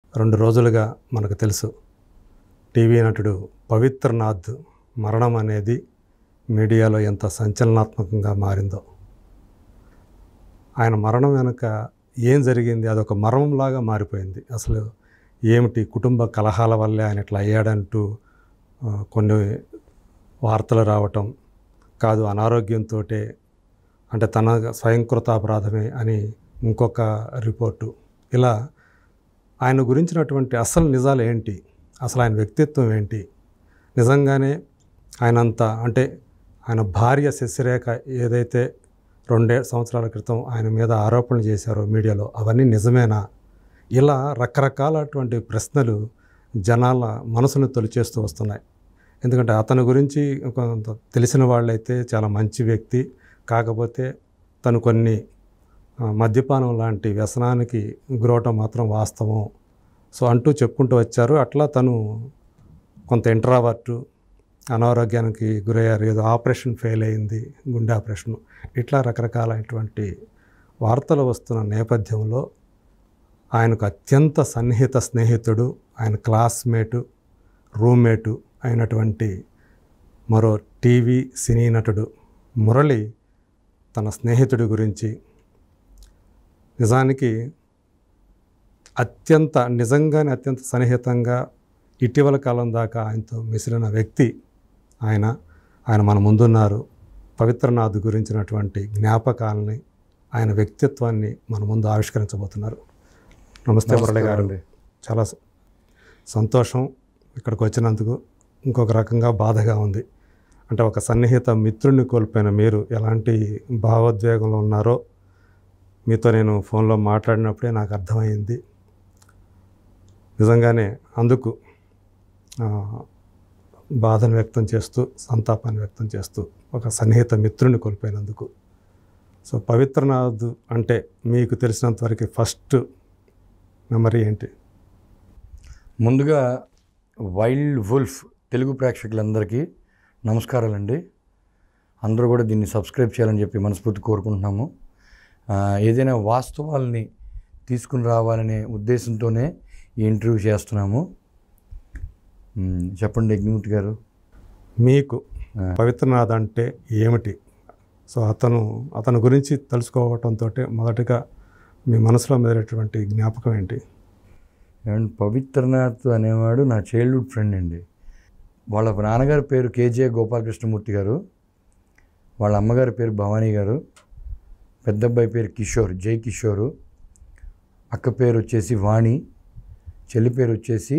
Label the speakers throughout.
Speaker 1: రెండు రోజులుగా మనకు తెలుసు టీవీ నటుడు పవిత్రనాథ్ మరణం అనేది మీడియాలో ఎంత సంచలనాత్మకంగా మారిందో ఆయన మరణం వెనుక ఏం జరిగింది అదొక మర్మంలాగా మారిపోయింది అసలు ఏమిటి కుటుంబ కలహాల వల్లే ఆయన ఇట్లా అయ్యాడంటూ ఆ, కొన్ని వార్తలు రావటం కాదు అనారోగ్యంతో అంటే తన స్వయంకృతాపరాధమే అని ఇంకొక రిపోర్టు ఇలా ఆయన గురించినటువంటి అసలు నిజాలు ఏంటి అసలు ఆయన వ్యక్తిత్వం ఏంటి నిజంగానే ఆయనంత అంటే ఆయన భార్య శశిరేఖ ఏదైతే రెండే సంవత్సరాల క్రితం ఆయన మీద ఆరోపణలు చేశారో మీడియాలో అవన్నీ నిజమేనా ఇలా రకరకాలటువంటి ప్రశ్నలు జనాల మనసును తొలిచేస్తూ వస్తున్నాయి ఎందుకంటే అతని గురించి కొంత తెలిసిన వాళ్ళైతే చాలా మంచి వ్యక్తి కాకపోతే తను కొన్ని ఆ, మద్యపానం లాంటి వ్యసనానికి గురవటం మాత్రం వాస్తవం సో అంటూ చెప్పుకుంటూ వచ్చారు అట్లా తను కొంత ఇంట్రావర్టు అనారోగ్యానికి గురయ్యారు ఏదో ఆపరేషన్ ఫెయిల్ అయింది గుండె ఆపరేషన్ ఇట్లా రకరకాలైనటువంటి వార్తలు వస్తున్న నేపథ్యంలో ఆయనకు అత్యంత సన్నిహిత స్నేహితుడు ఆయన క్లాస్మేటు రూమ్మేటు అయినటువంటి మరో టీవీ సినీ నటుడు మురళి తన స్నేహితుడి గురించి నిజానికి అత్యంత నిజంగానే అత్యంత సన్నిహితంగా ఇటీవల కాలం దాకా ఆయనతో మిసిలిన వ్యక్తి ఆయన ఆయన మన ముందున్నారు పవిత్రనాథ్ గురించినటువంటి జ్ఞాపకాలని ఆయన వ్యక్తిత్వాన్ని మన ముందు ఆవిష్కరించబోతున్నారు నమస్తే మురళి గారు చాలా స- సంతోషం ఇక్కడికి వచ్చినందుకు ఇంకొక రకంగా బాధగా ఉంది అంటే ఒక సన్నిహిత మిత్రుడిని కోల్పోయిన మీరు ఎలాంటి భావోద్వేగంలో ఉన్నారో మీతో నేను ఫోన్లో మాట్లాడినప్పుడే నాకు అర్థమైంది నిజంగానే అందుకు ఆ, బాధను వ్యక్తం చేస్తూ సంతాపాన్ని వ్యక్తం చేస్తూ ఒక సన్నిహిత మిత్రుని కోల్పోయినందుకు సో పవిత్రనాథ్ అంటే మీకు తెలిసినంతవరకు ఫస్ట్ మెమరీ ఏంటి
Speaker 2: ముందుగా వైల్డ్ వుల్ఫ్ తెలుగు ప్రేక్షకులందరికీ నమస్కారాలండి అందరూ కూడా దీన్ని సబ్స్క్రైబ్ చేయాలని చెప్పి మనస్ఫూర్తి కోరుకుంటున్నాము ఆ, ఏదైనా వాస్తవాల్ని తీసుకుని రావాలనే ఉద్దేశంతోనే ఈ ఇంటర్వ్యూ చేస్తున్నాము మ్, చెప్పండి యజ్ఞమూర్తి గారు
Speaker 1: మీకు పవిత్రనాథ్ అంటే ఏమిటి సో అతను అతని గురించి తెలుసుకోవటంతో మొదటగా మీ మనసులో మెదిలేటువంటి జ్ఞాపకం ఏంటి
Speaker 2: ఏమంటే పవిత్రనాథ్ అనేవాడు నా చైల్డ్హుడ్ ఫ్రెండ్ అండి వాళ్ళ నాన్నగారి పేరు కేజే గోపాలకృష్ణమూర్తి గారు వాళ్ళ అమ్మగారి పేరు భవానీ గారు పెద్దబ్బాయి పేరు కిషోర్ జై కిషోరు అక్క పేరు వచ్చేసి వాణి చెల్లి పేరు వచ్చేసి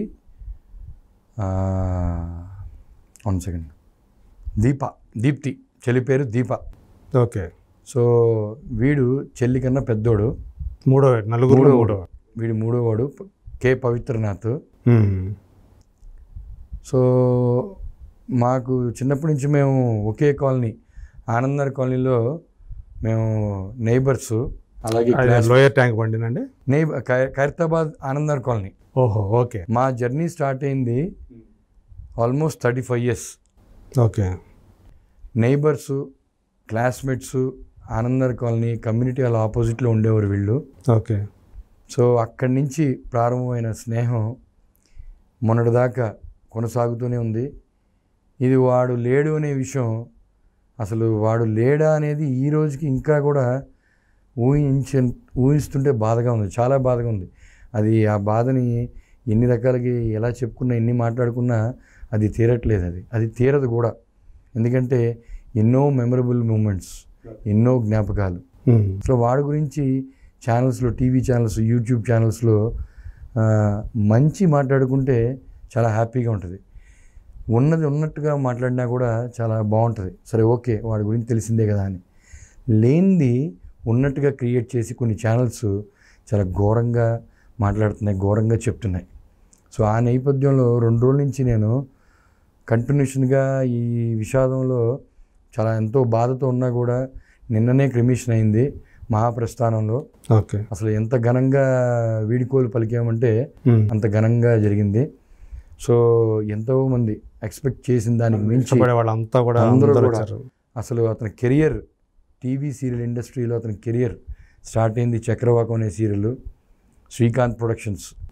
Speaker 2: వన్ సెకండ్ దీప దీప్తి చెల్లి పేరు దీప
Speaker 1: ఓకే
Speaker 2: సో వీడు చెల్లి కన్నా పెద్దోడు
Speaker 1: మూడో నలుగురు
Speaker 2: మూడో
Speaker 1: మూడో
Speaker 2: వీడు మూడోవాడు కే పవిత్రనాథ్
Speaker 1: మ్మ్.
Speaker 2: సో మాకు చిన్నప్పటి నుంచి మేము ఒకే కాలనీ ఆనందర్ కాలనీలో మేము నైబర్స్ అలాగే
Speaker 1: అది లోయర్ ట్యాంక్ బండినండి
Speaker 2: నైబర్ ఖైరతాబాద్ ఆనందర్ కాలనీ
Speaker 1: ఓహో ఓకే
Speaker 2: మా జర్నీ స్టార్ట్ అయింది almost thirty five years
Speaker 1: okay
Speaker 2: neighbours classmates Anandar colony community వాళ్ళ ఆపోజిట్లో ఉండేవారు వీళ్ళు
Speaker 1: ఓకే
Speaker 2: సో అక్కడి నుంచి ప్రారంభమైన స్నేహం మొన్నటిదాకా కొనసాగుతూనే ఉంది ఇది వాడు లేడు అనే విషయం అసలు వాడు లేడా అనేది ఈ రోజుకి ఇంకా కూడా ఊహించ ఊహిస్తుంటే బాధగా ఉంది చాలా బాధగా ఉంది అది ఆ బాధని ఎన్ని రకాలకి ఎలా చెప్పుకున్నా ఎన్ని మాట్లాడుకున్నా అది తీరట్లేదు అది అది తీరదు కూడా ఎందుకంటే ఎన్నో మెమరబుల్ మూమెంట్స్ ఎన్నో జ్ఞాపకాలు
Speaker 1: మ్మ్.
Speaker 2: సో వాడి గురించి ఛానల్స్లో టీవీ ఛానల్స్ యూట్యూబ్ ఛానల్స్లో ఆ, మంచి మాట్లాడుకుంటే చాలా హ్యాపీగా ఉంటుంది ఉన్నది ఉన్నట్టుగా మాట్లాడినా కూడా చాలా బాగుంటుంది సరే ఓకే వాడి గురించి తెలిసిందే కదా అని లేనిది ఉన్నట్టుగా క్రియేట్ చేసి కొన్ని ఛానల్స్ చాలా ఘోరంగా మాట్లాడుతున్నాయి ఘోరంగా చెప్తున్నాయి సో ఆ నేపథ్యంలో రెండు రోజుల నుంచి నేను కంటిన్యూషన్గా ఈ విషాదంలో చాలా ఎంతో బాధతో ఉన్నా కూడా నిన్ననే క్రిమిషన్ అయింది మహాప్రస్థానంలో
Speaker 1: ఓకే
Speaker 2: అసలు ఎంత ఘనంగా వీడికోలు పలికామంటే
Speaker 1: మ్మ్.
Speaker 2: అంత ఘనంగా జరిగింది సో ఎంతో మంది ఎక్స్పెక్ట్ చేసిన దానికి మించి
Speaker 1: ఇష్టపడే వాళ్ళంతా కూడా
Speaker 2: అందరూ
Speaker 1: అందరూ
Speaker 2: కూడా.
Speaker 1: వచ్చారు
Speaker 2: అసలు అతని కెరియర్ టీవీ సీరియల్ ఇండస్ట్రీలో అతని కెరియర్ స్టార్ట్ అయింది చక్రవాకం అనే సీరియల్ శ్రీకాంత్ ప్రొడక్షన్స్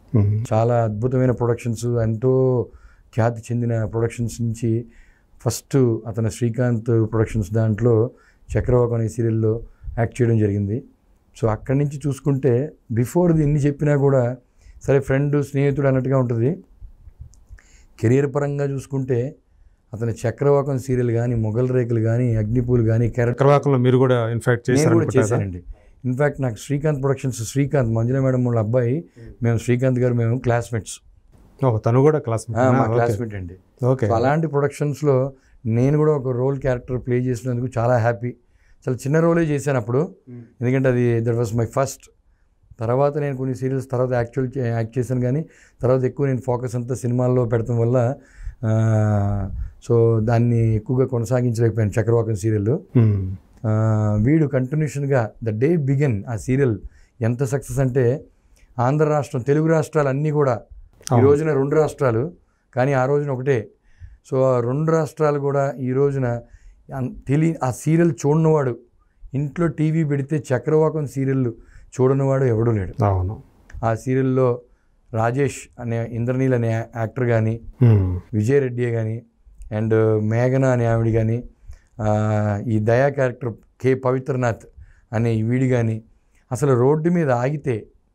Speaker 1: ఉమ్.
Speaker 2: చాలా అద్భుతమైన ప్రొడక్షన్స్ ఎంతో ఖ్యాతి చెందిన ప్రొడక్షన్స్ నుంచి ఫస్ట్ అతను శ్రీకాంత్ ప్రొడక్షన్స్ దాంట్లో చక్రవాకం అనే సీరియల్లో యాక్ట్ చేయడం జరిగింది సో అక్కడి నుంచి చూసుకుంటే బిఫోర్ ఇన్ని చెప్పినా కూడా సరే ఫ్రెండ్ స్నేహితుడు అన్నట్టుగా ఉంటుంది కెరియర్ పరంగా చూసుకుంటే అతని చక్రవాకం సీరియల్ కానీ మొగల్ రేకులు కానీ అగ్నిపూలు కానీ కెరట
Speaker 1: చక్రవాకంలో మీరు కూడా ఇన్ఫాక్ట్
Speaker 2: నేను
Speaker 1: చేశారు
Speaker 2: కూడా
Speaker 1: అనుకుంటా కదా?
Speaker 2: చేశానండి ఇన్ఫాక్ట్ నాకు శ్రీకాంత్ ప్రొడక్షన్స్ శ్రీకాంత్ మంజుల మేడం వాళ్ళ అబ్బాయి మేము శ్రీకాంత్ గారు మేము క్లాస్మేట్స్
Speaker 1: ఓ తను కూడా క్లాస్
Speaker 2: మా క్లాస్మేట్ అండి
Speaker 1: ఓకే
Speaker 2: సో అలాంటి ప్రొడక్షన్స్లో నేను కూడా ఒక రోల్ క్యారెక్టర్ ప్లే చేసినందుకు చాలా హ్యాపీ చాలా చిన్న రోలే చేశాను అప్పుడు ఎందుకంటే అది దట్ వాస్ మై ఫస్ట్ తర్వాత నేను కొన్ని సీరియల్స్ తర్వాత యాక్చువల్ యాక్ట్ చేశాను కానీ తర్వాత ఎక్కువ నేను ఫోకస్ అంతా సినిమాల్లో పెడతాం వల్ల ఆ, సో దాన్ని ఎక్కువగా కొనసాగించలేకపోయాను చక్రవాకం సీరియల్
Speaker 1: ఉమ్.
Speaker 2: వీడు కంటిన్యూషన్గా ద డే బిగిన్ ఆ సీరియల్ ఎంత సక్సెస్ అంటే ఆంధ్ర రాష్ట్రం తెలుగు రాష్ట్రాలు అన్నీ కూడా ఈ
Speaker 1: అవును.
Speaker 2: రోజున రెండు రాష్ట్రాలు కానీ ఆ రోజున ఒకటే సో ఆ రెండు రాష్ట్రాలు కూడా ఈ రోజున అన్- తెలి ఆ సీరియల్ చూడనివాడు ఇంట్లో టీవీ పెడితే చక్రవాకం సీరియల్ చూడనివాడు ఎవడూ లేడు
Speaker 1: అవును
Speaker 2: ఆ సీరియల్లో రాజేష్ అనే ఇంద్రనీల్ అనే యాక్టర్ కానీ
Speaker 1: ఉమ్.
Speaker 2: విజయరెడ్డి కానీ అండ్ మేఘన అనే ఆవిడ కానీ ఈ దయా క్యారెక్టర్ కె పవిత్రనాథ్ అనే ఈ వీడి కానీ అసలు రోడ్డు మీద ఆగితే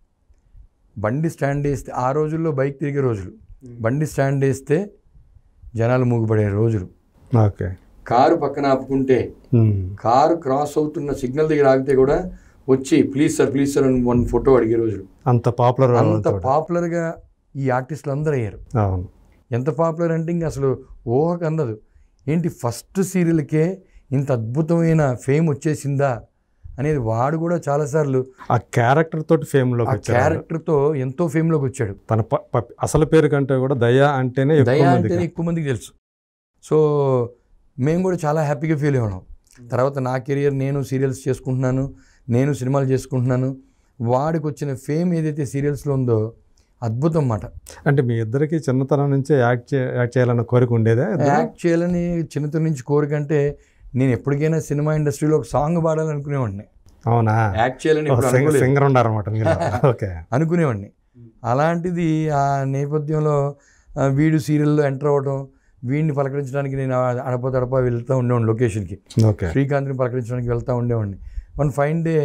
Speaker 2: బండి స్టాండ్ వేస్తే ఆ రోజుల్లో బైక్ తిరిగే రోజులు బండి స్టాండ్ వేస్తే జనాలు మూగుపడే రోజులు
Speaker 1: ఓకే
Speaker 2: కారు పక్కన ఆపుకుంటే
Speaker 1: ఉమ్.
Speaker 2: కారు క్రాస్ అవుతున్న సిగ్నల్ దగ్గర ఆగితే కూడా వచ్చి ప్లీజ్ సార్ ప్లీజ్ సార్ అని వన్ ఫోటో అడిగే రోజులు
Speaker 1: అంత పాపులర్
Speaker 2: అంత పాపులర్గా ఈ ఆర్టిస్టులు అందరూ అయ్యారు
Speaker 1: అవును
Speaker 2: ఎంత పాపులర్ అంటే ఇంక అసలు ఊహకు అందదు ఏంటి ఫస్ట్ సీరియల్కే ఇంత అద్భుతమైన ఫేమ్ వచ్చేసిందా అనేది వాడు కూడా చాలాసార్లు
Speaker 1: ఆ క్యారెక్టర్ తోటి ఫేమ్ లోకి
Speaker 2: ఆ
Speaker 1: వచ్చారు
Speaker 2: క్యారెక్టర్తో ఎంతో ఫేమ్లోకి వచ్చాడు
Speaker 1: తన ప- ప- అసలు పేరు కంటే కూడా దయా అంటేనే ఎక్కువ
Speaker 2: దయా
Speaker 1: మందికి
Speaker 2: అంటేనే ఎక్కువ మందికి తెలుసు సో మేము కూడా చాలా హ్యాపీగా ఫీల్ అయ్యాం తర్వాత నా కెరియర్ నేను సీరియల్స్ చేసుకుంటున్నాను నేను సినిమాలు చేసుకుంటున్నాను వాడికి వచ్చిన ఫేమ్ ఏదైతే సీరియల్స్లో ఉందో అద్భుతం అన్నమాట
Speaker 1: అంటే మీ ఇద్దరికి చిన్నతనం నుంచే యాక్ట్ చే యాక్ట్ చేయాలన్న కోరిక ఉండేదా ఇద్దరు?
Speaker 2: యాక్ట్ చేయాలని చిన్నతనం నుంచి కోరికంటే నేను ఎప్పటికైనా సినిమా ఇండస్ట్రీలో ఒక సాంగ్ పాడాలనుకునేవాడిని
Speaker 1: అవునా
Speaker 2: యాక్ట్ చేయాలని ఎప్పుడు అనుకోలేదు.
Speaker 1: సింగర్ ఉండారన్నమాట మీరు ఓకే
Speaker 2: అనుకునేవాడిని అలాంటిది ఆ నేపథ్యంలో ఆ, వీడు సీరియల్లో ఎంటర్ అవ్వడం వీడిని పలకరించడానికి నేను అడప తడప వెళ్తూ ఉండేవాడిని లొకేషన్కి
Speaker 1: ఓకే
Speaker 2: శ్రీకాంత్ని పలకరించడానికి వెళ్తూ ఉండేవాడిని వన్ ఫైన్ డే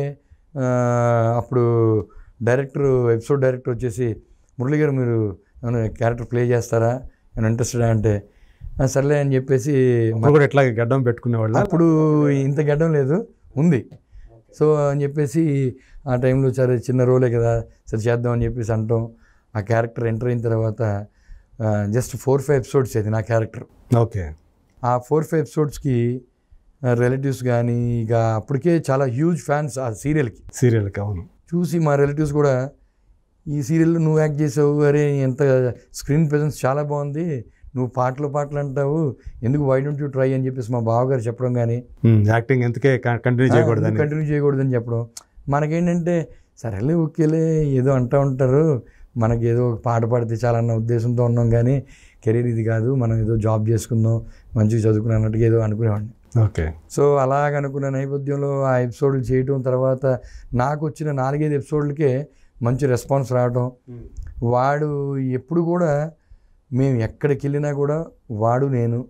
Speaker 2: అప్పుడు డైరెక్టర్ ఎపిసోడ్ డైరెక్టర్ వచ్చేసి మురళి గారు మీరు ఏమైనా క్యారెక్టర్ ప్లే చేస్తారా ఏమైనా ఇంట్రెస్టెడ్ అంటే "ఆ, సర్లే అని చెప్పేసి
Speaker 1: అప్పుడు కూడా ఇట్లాగే గడ్డం పెట్టుకునేవాళ్ళ
Speaker 2: అప్పుడు ఇంత గడ్డం లేదు ఉంది సో అని చెప్పేసి ఆ టైంలో సరే చిన్న రోలే కదా సరే చేద్దాం అని చెప్పేసి అంటాం ఆ క్యారెక్టర్ ఎంటర్ అయిన తర్వాత జస్ట్ ఫోర్ ఫైవ్ ఎపిసోడ్స్ అది నా క్యారెక్టర్
Speaker 1: ఓకే
Speaker 2: ఆ ఫోర్ ఫైవ్ ఎపిసోడ్స్కి రిలేటివ్స్ కానీ ఇక అప్పటికే చాలా హ్యూజ్ ఫ్యాన్స్ ఆ సీరియల్కి
Speaker 1: సీరియల్కి అవును
Speaker 2: చూసి మా రిలేటివ్స్ కూడా ఈ సీరియల్లో నువ్వు యాక్ట్ చేసావు అరే ఎంత స్క్రీన్ ప్రెజెన్స్ చాలా బాగుంది నువ్వు పాటలు పాటలు అంటావు ఎందుకు వై డోంట్ యూ ట్రై అని చెప్పేసి మా బావగారు చెప్పడం కానీ
Speaker 1: యాక్టింగ్ ఎందుకే కంటిన్యూ చేయకూడదని
Speaker 2: కంటిన్యూ చేయకూడదని చెప్పడం మనకేంటంటే సరేలే ఓకేలే ఏదో అంటూ ఉంటారు మనకి ఏదో ఒక పాట పాడితే చాలన్న ఉద్దేశంతో ఉన్నాం కానీ కెరీర్ ఇది కాదు మనం ఏదో జాబ్ చేసుకుందాం మంచిగా చదువుకుని అన్నట్టుగా ఏదో అనుకునేవాడిని
Speaker 1: ఓకే
Speaker 2: సో అలాగ అనుకున్న నేపథ్యంలో ఆ ఎపిసోడ్లు చేయటం తర్వాత నాకు వచ్చిన నాలుగైదు ఎపిసోడ్లకే మంచి రెస్పాన్స్ రావడం వాడు ఎప్పుడు కూడా మేము ఎక్కడికి వెళ్ళినా కూడా వాడు నేను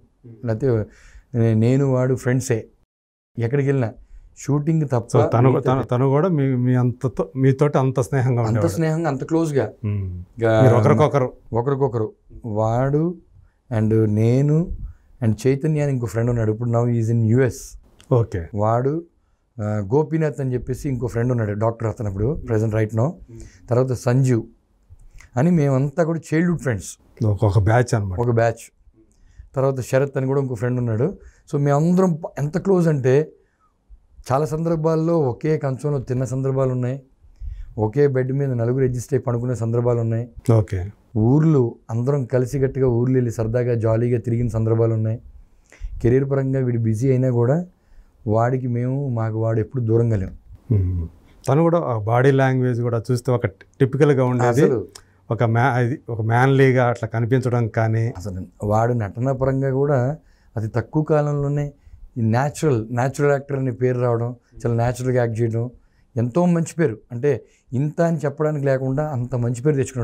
Speaker 2: లేకపోతే నేను వాడు ఫ్రెండ్సే ఎక్కడికి వెళ్ళినా షూటింగ్ తప్ప
Speaker 1: సో తను
Speaker 2: మిగతా-
Speaker 1: తను తను కూడా మీ మీ అంతతో మీతోటి అంత స్నేహంగా
Speaker 2: అంత
Speaker 1: ఉండేవాడు
Speaker 2: స్నేహంగా అంత క్లోజ్గా
Speaker 1: ఉమ్. మీరు ఒకరికొకరు
Speaker 2: ఒకరికొకరు వాడు అండ్ నేను అండ్ చైతన్య అని ఇంకో ఫ్రెండ్ ఉన్నాడు ఇప్పుడు now is in US
Speaker 1: okay
Speaker 2: వాడు ఆ, గోపీనాథ్ అని చెప్పేసి ఇంకో ఫ్రెండ్ ఉన్నాడు డాక్టర్ అతను ఇప్పుడు ప్రజెంట్ రైట్ నో తర్వాత సంజీవ్ అని మేమంతా కూడా చైల్డ్హుడ్ ఫ్రెండ్స్
Speaker 1: ఒక బ్యాచ్ అనమాట
Speaker 2: ఒక బ్యాచ్ తర్వాత శరత్ అని కూడా ఇంకో ఫ్రెండ్ ఉన్నాడు సో మేమందరం ప- ఎంత క్లోజ్ అంటే చాలా సందర్భాల్లో ఒకే కంచంలో తిన్న సందర్భాలు ఉన్నాయి ఒకే బెడ్ మీద నలుగురు అడ్జస్ట్ అయి పడుకునే సందర్భాలు ఉన్నాయి
Speaker 1: ఓకే
Speaker 2: ఊర్లు అందరం కలిసిగట్టుగా ఊర్లు వెళ్ళి సరదాగా జాలీగా తిరిగిన సందర్భాలు ఉన్నాయి కెరీర్ పరంగా వీడు బిజీ అయినా కూడా వాడికి మేము మాకు వాడు ఎప్పుడు దూరంగా లేము
Speaker 1: ఉమ్. తను కూడా బాడీ లాంగ్వేజ్ కూడా చూస్తే ఒక టిపికల్గా ఉండేది
Speaker 2: అసలు
Speaker 1: ఒక మ్యా ఇది ఒక మ్యాన్లీగా అట్లా కనిపించడం కానీ
Speaker 2: అసలు వాడు నటన పరంగా కూడా అతి తక్కువ కాలంలోనే ఈ న్యాచురల్ న్యాచురల్ యాక్టర్ అనే పేరు రావడం చాలా న్యాచురల్గా యాక్ట్ చేయడం ఎంతో మంచి పేరు అంటే ఇంత అని చెప్పడానికి లేకుండా అంత మంచి పేరు తెచ్చుకున్నాడు వాడు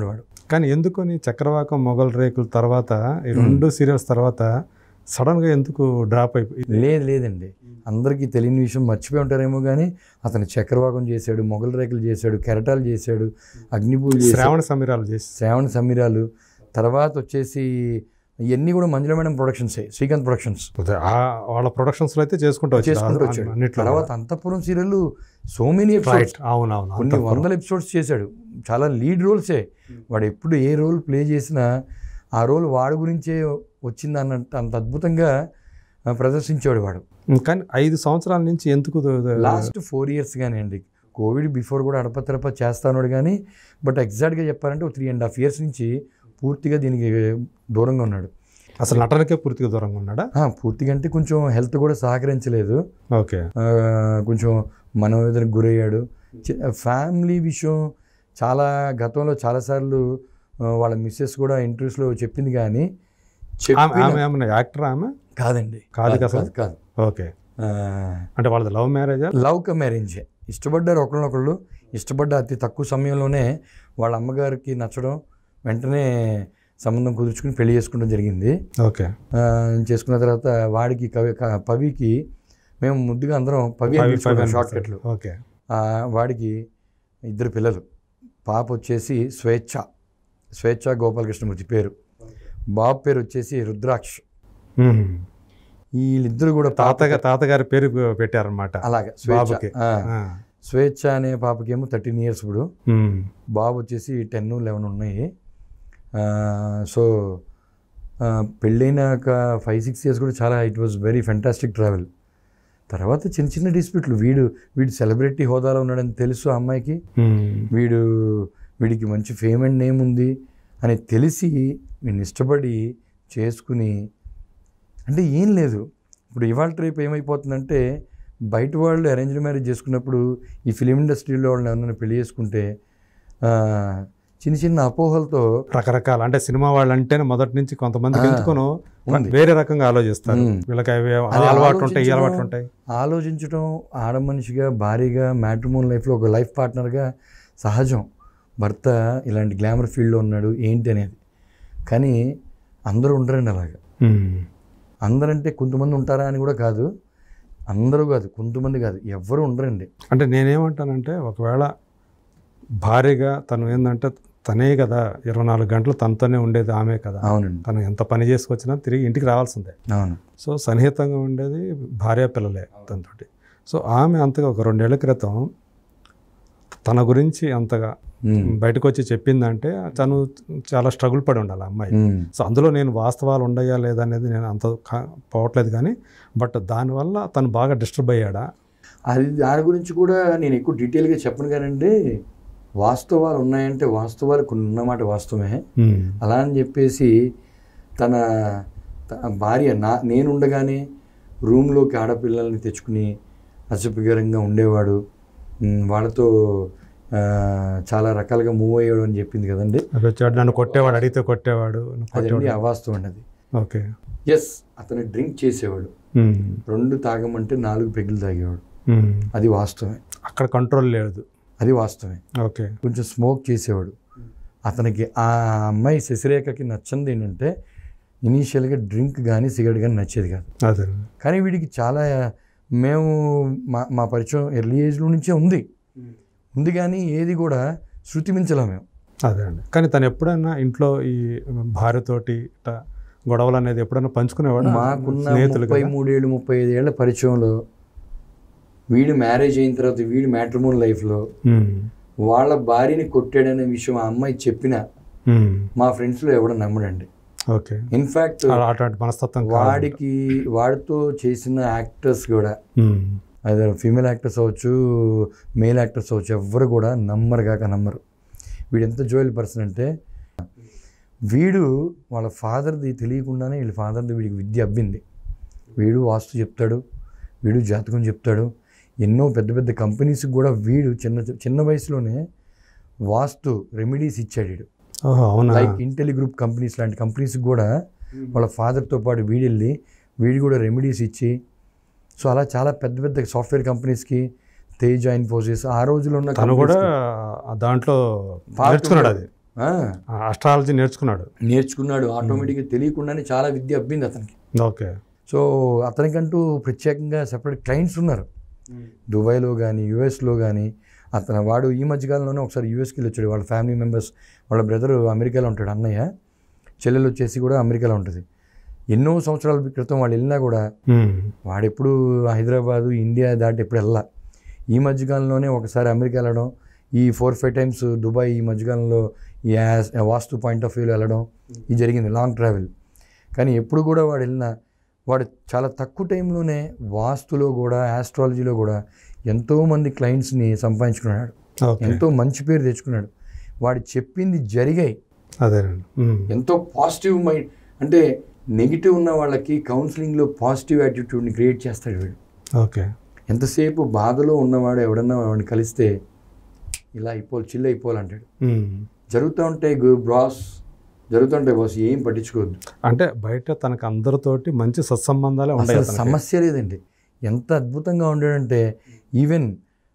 Speaker 1: కానీ ఎందుకని చక్రవాకం మొగల్ రేకుల తర్వాత ఈ రెండు సీరియల్స్ తర్వాత సడన్గా ఎందుకు డ్రాప్ అయిపోయి
Speaker 2: లేదు లేదండి అందరికీ తెలియని విషయం మర్చిపోయి ఉంటారేమో కానీ అతను చక్రవాకం చేశాడు మొగల్ రేకులు చేశాడు కెరటాలు చేశాడు అగ్నిపూలు చేశాడు
Speaker 1: శ్రావణ సమీరాలు చేసి
Speaker 2: శ్రావణ సమీరాలు తర్వాత వచ్చేసి ఇవన్నీ కూడా మంజుల మేడం ప్రొడక్షన్సే శ్రీకాంత్ ప్రొడక్షన్స్
Speaker 1: అదే, ఆ వాళ్ళ ప్రొడక్షన్స్ లో అయితే చేసుకుంటూ వచ్చారు.
Speaker 2: చేసుకుంటూ
Speaker 1: ఆ-
Speaker 2: వచ్చాడు
Speaker 1: అన్నిట్లో
Speaker 2: తర్వాత Antahpuram serial so many episodes
Speaker 1: right అవునవును
Speaker 2: కొన్ని
Speaker 1: అంతఃపురం.
Speaker 2: వందల ఎపిసోడ్స్ చేశాడు చాలా లీడ్ రోల్సే వాడు ఎప్పుడు ఏ రోల్ ప్లే చేసినా ఆ రోల్ వాడి గురించే వచ్చింది అన్నట్టు అంత అద్భుతంగా ఆ, ప్రదర్శించాడు వాడు
Speaker 1: కానీ ఐదు సంవత్సరాల నుంచి ఎందుకు the- the-
Speaker 2: last four years కానీ అండి కోవిడ్ బిఫోర్ కూడా అడపతడప చేస్తాడు కానీ బట్ ఎగ్జాక్ట్గా చెప్పాలంటే త్రీ అండ్ హాఫ్ ఇయర్స్ నుంచి పూర్తిగా దీనికి దూరంగా ఉన్నాడు
Speaker 1: అసలు నటనకే పూర్తిగా దూరంగా ఉన్నాడా
Speaker 2: ఆ, పూర్తిగా అంటే కొంచెం హెల్త్ కూడా సహకరించలేదు
Speaker 1: ఓకే
Speaker 2: ఆ, కొంచెం మనోవేదనకు గురయ్యాడు చి- ఫ్యామిలీ విషయం చాలా గతంలో చాలాసార్లు ఆ, వాళ్ళ మిస్సెస్ కూడా ఇంటర్వ్యూస్లో చెప్పింది కానీ
Speaker 1: ఆమె
Speaker 2: చెప్పిన
Speaker 1: ఆమె ఏమన్నా యాక్టర్ ఆమె
Speaker 2: కాదండి
Speaker 1: కాదు కదా
Speaker 2: కాదు కాదు
Speaker 1: ఓకే అంటే వాళ్ళది లవ్ మ్యారేజా
Speaker 2: లవ్ కమ్ మ్యారేంజే ఇష్టపడ్డారు ఒకళ్ళనొకళ్ళు ఇష్టపడ్డ అతి తక్కువ సమయంలోనే వాళ్ళ అమ్మగారికి నచ్చడం వెంటనే సంబంధం కుదుర్చుకుని పెళ్లి చేసుకోవడం జరిగింది
Speaker 1: ఓకే
Speaker 2: ఆ, చేసుకున్న తర్వాత వాడికి కవి క- పవికి మేము ముద్దుగా అందరం పవి అని పిలుచుకుంటాం షార్ట్ కట్లు
Speaker 1: ఓకే
Speaker 2: ఆ, వాడికి ఇద్దరు పిల్లలు పాప వచ్చేసి స్వేచ్ఛ స్వేచ్ఛ గోపాలకృష్ణమూర్తి పేరు బాబు పేరు వచ్చేసి రుద్రాక్ష్
Speaker 1: మ్మ్.
Speaker 2: వీళ్ళిద్దరు కూడా పాప
Speaker 1: తాతగా తాతగారి పేరు పెట్టారనమాట
Speaker 2: అలాగే స్వేచ్ఛ
Speaker 1: బాబుకి.
Speaker 2: ఆ,
Speaker 1: ఆ.
Speaker 2: స్వేచ్ఛ అనే పాపకేమో థర్టీన్ ఇయర్స్ ఇప్పుడు
Speaker 1: మ్మ్.
Speaker 2: బాబు వచ్చేసి టెన్ లెవెన్ ఉన్నాయి ఆ, సో ఆ, పెళ్ళైనాక ఫైవ్ సిక్స్ ఇయర్స్ కూడా చాలా it was very fantastic travel తర్వాత చిన్న చిన్న డిస్ప్యూట్లు వీడు వీడు సెలబ్రిటీ హోదాలో ఉన్నాడని తెలుసు ఆ అమ్మాయికి
Speaker 1: మ్మ్.
Speaker 2: వీడు వీడికి మంచి ఫేమ్ అండ్ నేమ్ ఉంది అని తెలిసి వీడిని ఇష్టపడి చేసుకుని అంటే ఏం లేదు ఇప్పుడు ఇవాళ రేపు ఏమైపోతుందంటే బయట వాళ్ళు అరేంజ్డ్ మ్యారేజ్ చేసుకున్నప్పుడు ఈ ఫిలిం ఇండస్ట్రీలో వాళ్ళని ఎవరైనా పెళ్లి చేసుకుంటే ఆ, చిన్న చిన్న అపోహలతో
Speaker 1: రకరకాల అంటే సినిమా వాళ్ళు అంటేనే మొదటి నుంచి కొంతమందికి
Speaker 2: ఆ,
Speaker 1: ఎందుకునో
Speaker 2: ఉంది.
Speaker 1: వేరే రకంగా ఆలోచిస్తారు
Speaker 2: మ్మ్.
Speaker 1: వీళ్ళకి అవి
Speaker 2: అది
Speaker 1: అలవాట్లు ఉంటాయి ఈ
Speaker 2: ఆలోచించడం-
Speaker 1: అలవాట్లు ఉంటాయి
Speaker 2: ఆలోచించడం ఆడ మనిషిగా భారీగా మ్యాట్రిమోన్ లైఫ్లో ఒక లైఫ్ పార్ట్నర్గా సహజం భర్త ఇలాంటి గ్లామర్ ఫీల్డ్లో ఉన్నాడు ఏంటి అనేది కానీ అందరూ ఉండరండి అలాగా
Speaker 1: మ్మ్.
Speaker 2: అందరంటే కొంతమంది ఉంటారా అని కూడా కాదు అందరూ కాదు కొంతమంది కాదు ఎవ్వరు ఉండరండి
Speaker 1: అంటే నేనేమంటానంటే ఒకవేళ భారీగా తను ఏంటంటే తనే కదా ఇరవై నాలుగు గంటలు తనతోనే ఉండేది ఆమె కదా
Speaker 2: అవునండి
Speaker 1: తను ఎంత పని చేసుకొచ్చినా తిరిగి ఇంటికి రావాల్సిందే
Speaker 2: అవును
Speaker 1: సో సన్నిహితంగా ఉండేది భార్య పిల్లలే తనతోటి సో ఆమె అంతగా ఒక రెండేళ్ల క్రితం తన గురించి అంతగా
Speaker 2: ఉమ్,
Speaker 1: బయటకు వచ్చి చెప్పిందంటే తను చాలా స్ట్రగుల్ పడి ఉండాలి ఆ అమ్మాయి
Speaker 2: ఉమ్,
Speaker 1: సో అందులో నేను వాస్తవాలు ఉండయా లేదా అనేది నేను అంత కా- పోవట్లేదు కానీ బట్ దానివల్ల తను బాగా డిస్టర్బ్ అయ్యాడా
Speaker 2: అది దాని గురించి కూడా నేను ఎక్కువ డీటెయిల్గా చెప్పను కానండి వాస్తవాలు ఉన్నాయంటే వాస్తవాలు కొన్ని ఉన్నమాట వాస్తవమే
Speaker 1: మ్మ్.
Speaker 2: అలా అని చెప్పేసి తన త- భార్య నా నేనుండగానే రూమ్లోకి ఆడపిల్లల్ని తెచ్చుకుని అసభ్యకరంగా ఉండేవాడు ఉమ్, వాళ్ళతో ఆ, చాలా రకాలుగా మూవ్ అయ్యాడు అని చెప్పింది కదండి
Speaker 1: అవి వచ్చాడు నన్ను కొట్టేవాడు అడిగితే కొట్టేవాడు నన్ను
Speaker 2: అదండి
Speaker 1: కొట్టేవాడు
Speaker 2: అవాస్తవం అండి అది
Speaker 1: ఓకే
Speaker 2: ఎస్ అతను డ్రింక్ చేసేవాడు
Speaker 1: మ్మ్.
Speaker 2: రెండు తాగమంటే నాలుగు పెగ్గులు తాగేవాడు
Speaker 1: మ్మ్.
Speaker 2: అది వాస్తవమే
Speaker 1: అక్కడ కంట్రోల్ లేదు
Speaker 2: అది వాస్తవమే
Speaker 1: ఓకే
Speaker 2: కొంచెం స్మోక్ చేసేవాడు అతనికి ఆ అమ్మాయి శశిరేఖకి నచ్చింది ఏంటంటే ఇనీషియల్గా డ్రింక్ కానీ సిగరెట్ కానీ నచ్చేది కాదు
Speaker 1: అదే
Speaker 2: కానీ వీడికి చాలా మేము మా మా పరిచయం ఎర్లీ ఏజ్లో నుంచే ఉంది ఉంది కానీ ఏది కూడా శృతి మించలేం మేము
Speaker 1: అదే అండి కానీ తను ఎప్పుడైనా ఇంట్లో ఈ భార్యతోటి ఇట్లా గొడవలు అనేది ఎప్పుడైనా పంచుకునేవాడు
Speaker 2: మాకున్న
Speaker 1: స్నేహితులు
Speaker 2: ముప్పై మూడేళ్ళు ముప్పై ఐదు ఏళ్ల పరిచయంలో వీడు మ్యారేజ్ అయిన తర్వాత వీడు మ్యాట్రిమోన్ లైఫ్లో వాళ్ళ భార్యని కొట్టాడనే విషయం ఆ అమ్మాయి చెప్పిన మా ఫ్రెండ్స్లో ఎవడో నమ్మడండి
Speaker 1: ఓకే
Speaker 2: ఇన్ఫ్యాక్ట్
Speaker 1: అలా అటువంటి మనస్తత్వం కాదు.
Speaker 2: వాడికి వాడితో చేసిన యాక్టర్స్ కూడా
Speaker 1: మ్మ్.
Speaker 2: అదే ఫీమేల్ యాక్టర్స్ అవ్వచ్చు మేల్ యాక్టర్స్ అవ్వచ్చు ఎవ్వరు కూడా నమ్మరు కాక నమ్మరు వీడు ఎంత జోయల్ పర్సన్ అంటే వీడు వాళ్ళ ఫాదర్ది తెలియకుండానే వీళ్ళ ఫాదర్ది వీడికి విద్య అబ్బింది వీడు వాస్తు చెప్తాడు వీడు జాతకం చెప్తాడు ఎన్నో పెద్ద పెద్ద కంపెనీస్కి కూడా వీడు చిన్న చిన్న వయసులోనే వాస్తు రెమెడీస్ ఇచ్చాడు వీడు
Speaker 1: ఓహో అవునా
Speaker 2: లైక్ ఇంటెలి గ్రూప్ కంపెనీస్ లాంటి కంపెనీస్కి కూడా వాళ్ళ ఫాదర్తో పాటు వీడు వెళ్ళి వీడు కూడా రెమెడీస్ ఇచ్చి సో అలా చాలా పెద్ద పెద్ద సాఫ్ట్వేర్ కంపెనీస్కి తేజ ఇన్ఫోసిస్ ఆ రోజుల్లో ఉన్న
Speaker 1: తను కూడా
Speaker 2: companies కి
Speaker 1: ఆ దాంట్లో
Speaker 2: Part
Speaker 1: నేర్చుకున్నాడు
Speaker 2: ఉండేది.
Speaker 1: అది
Speaker 2: ఆ,
Speaker 1: అస్ట్రాలజీ నేర్చుకున్నాడు
Speaker 2: నేర్చుకున్నాడు ఆటోమేటిక్గా తెలియకుండానే చాలా విద్య అబ్బింది అతనికి
Speaker 1: ఓకే
Speaker 2: సో అతనికంటూ ప్రత్యేకంగా సెపరేట్ క్లయింట్స్ ఉన్నారు దుబాయ్లో కానీ యూఎస్లో కానీ అతను వాడు ఈ మధ్యకాలంలోనే ఒకసారి యూఎస్కి వెళ్ళి వచ్చాడు వాళ్ళ ఫ్యామిలీ మెంబర్స్ వాళ్ళ బ్రదర్ అమెరికాలో ఉంటాడు అన్నయ్య చెల్లెలు వచ్చేసి కూడా అమెరికాలో ఉంటుంది ఎన్నో సంవత్సరాల క్రితం వాళ్ళు వెళ్ళినా కూడా
Speaker 1: ఉమ్.
Speaker 2: వాడెప్పుడు హైదరాబాదు ఇండియా దాటి ఎప్పుడు వెళ్ళా ఈ మధ్యకాలంలోనే ఒకసారి అమెరికా వెళ్ళడం ఈ ఫోర్ ఫైవ్ టైమ్స్ దుబాయ్ ఈ మధ్యకాలంలో ఈ యాస్- వాస్తు పాయింట్ ఆఫ్ వ్యూలో వెళ్ళడం ఇది జరిగింది లాంగ్ ట్రావెల్ కానీ ఎప్పుడు కూడా వాడు వెళ్ళినా వాడు చాలా తక్కువ టైంలోనే వాస్తులో కూడా ఆస్ట్రాలజీలో కూడా ఎంతోమంది క్లయింట్స్ని సంపాదించుకున్నాడు
Speaker 1: ఓకే
Speaker 2: ఎంతో మంచి పేరు తెచ్చుకున్నాడు వాడు చెప్పింది జరిగాయి
Speaker 1: అదేనండి ఉమ్.
Speaker 2: ఎంతో పాజిటివ్ మైండ్ అంటే నెగిటివ్ ఉన్న వాళ్ళకి కౌన్సిలింగ్లో పాజిటివ్ యాటిట్యూడ్ని క్రియేట్ చేస్తాడు వీడు
Speaker 1: ఓకే
Speaker 2: ఎంతసేపు బాధలో ఉన్నవాడు ఎవడన్నా వాడిని కలిస్తే ఇలా అయిపోవాలి చిల్ అయిపోవాలి అంటాడు
Speaker 1: ఉమ్.
Speaker 2: జరుగుతూ ఉంటాయి గు- బ్రాస్ జరుగుతూ ఉంటాయి బాస్ ఏం పట్టించుకోవద్దు
Speaker 1: అంటే బయట తనకు అందరితోటి మంచి సత్సంబంధాలే ఉంటాయి
Speaker 2: అసలు
Speaker 1: అతనికి.
Speaker 2: సమస్య లేదండి ఎంత అద్భుతంగా ఉండాడంటే ఈవెన్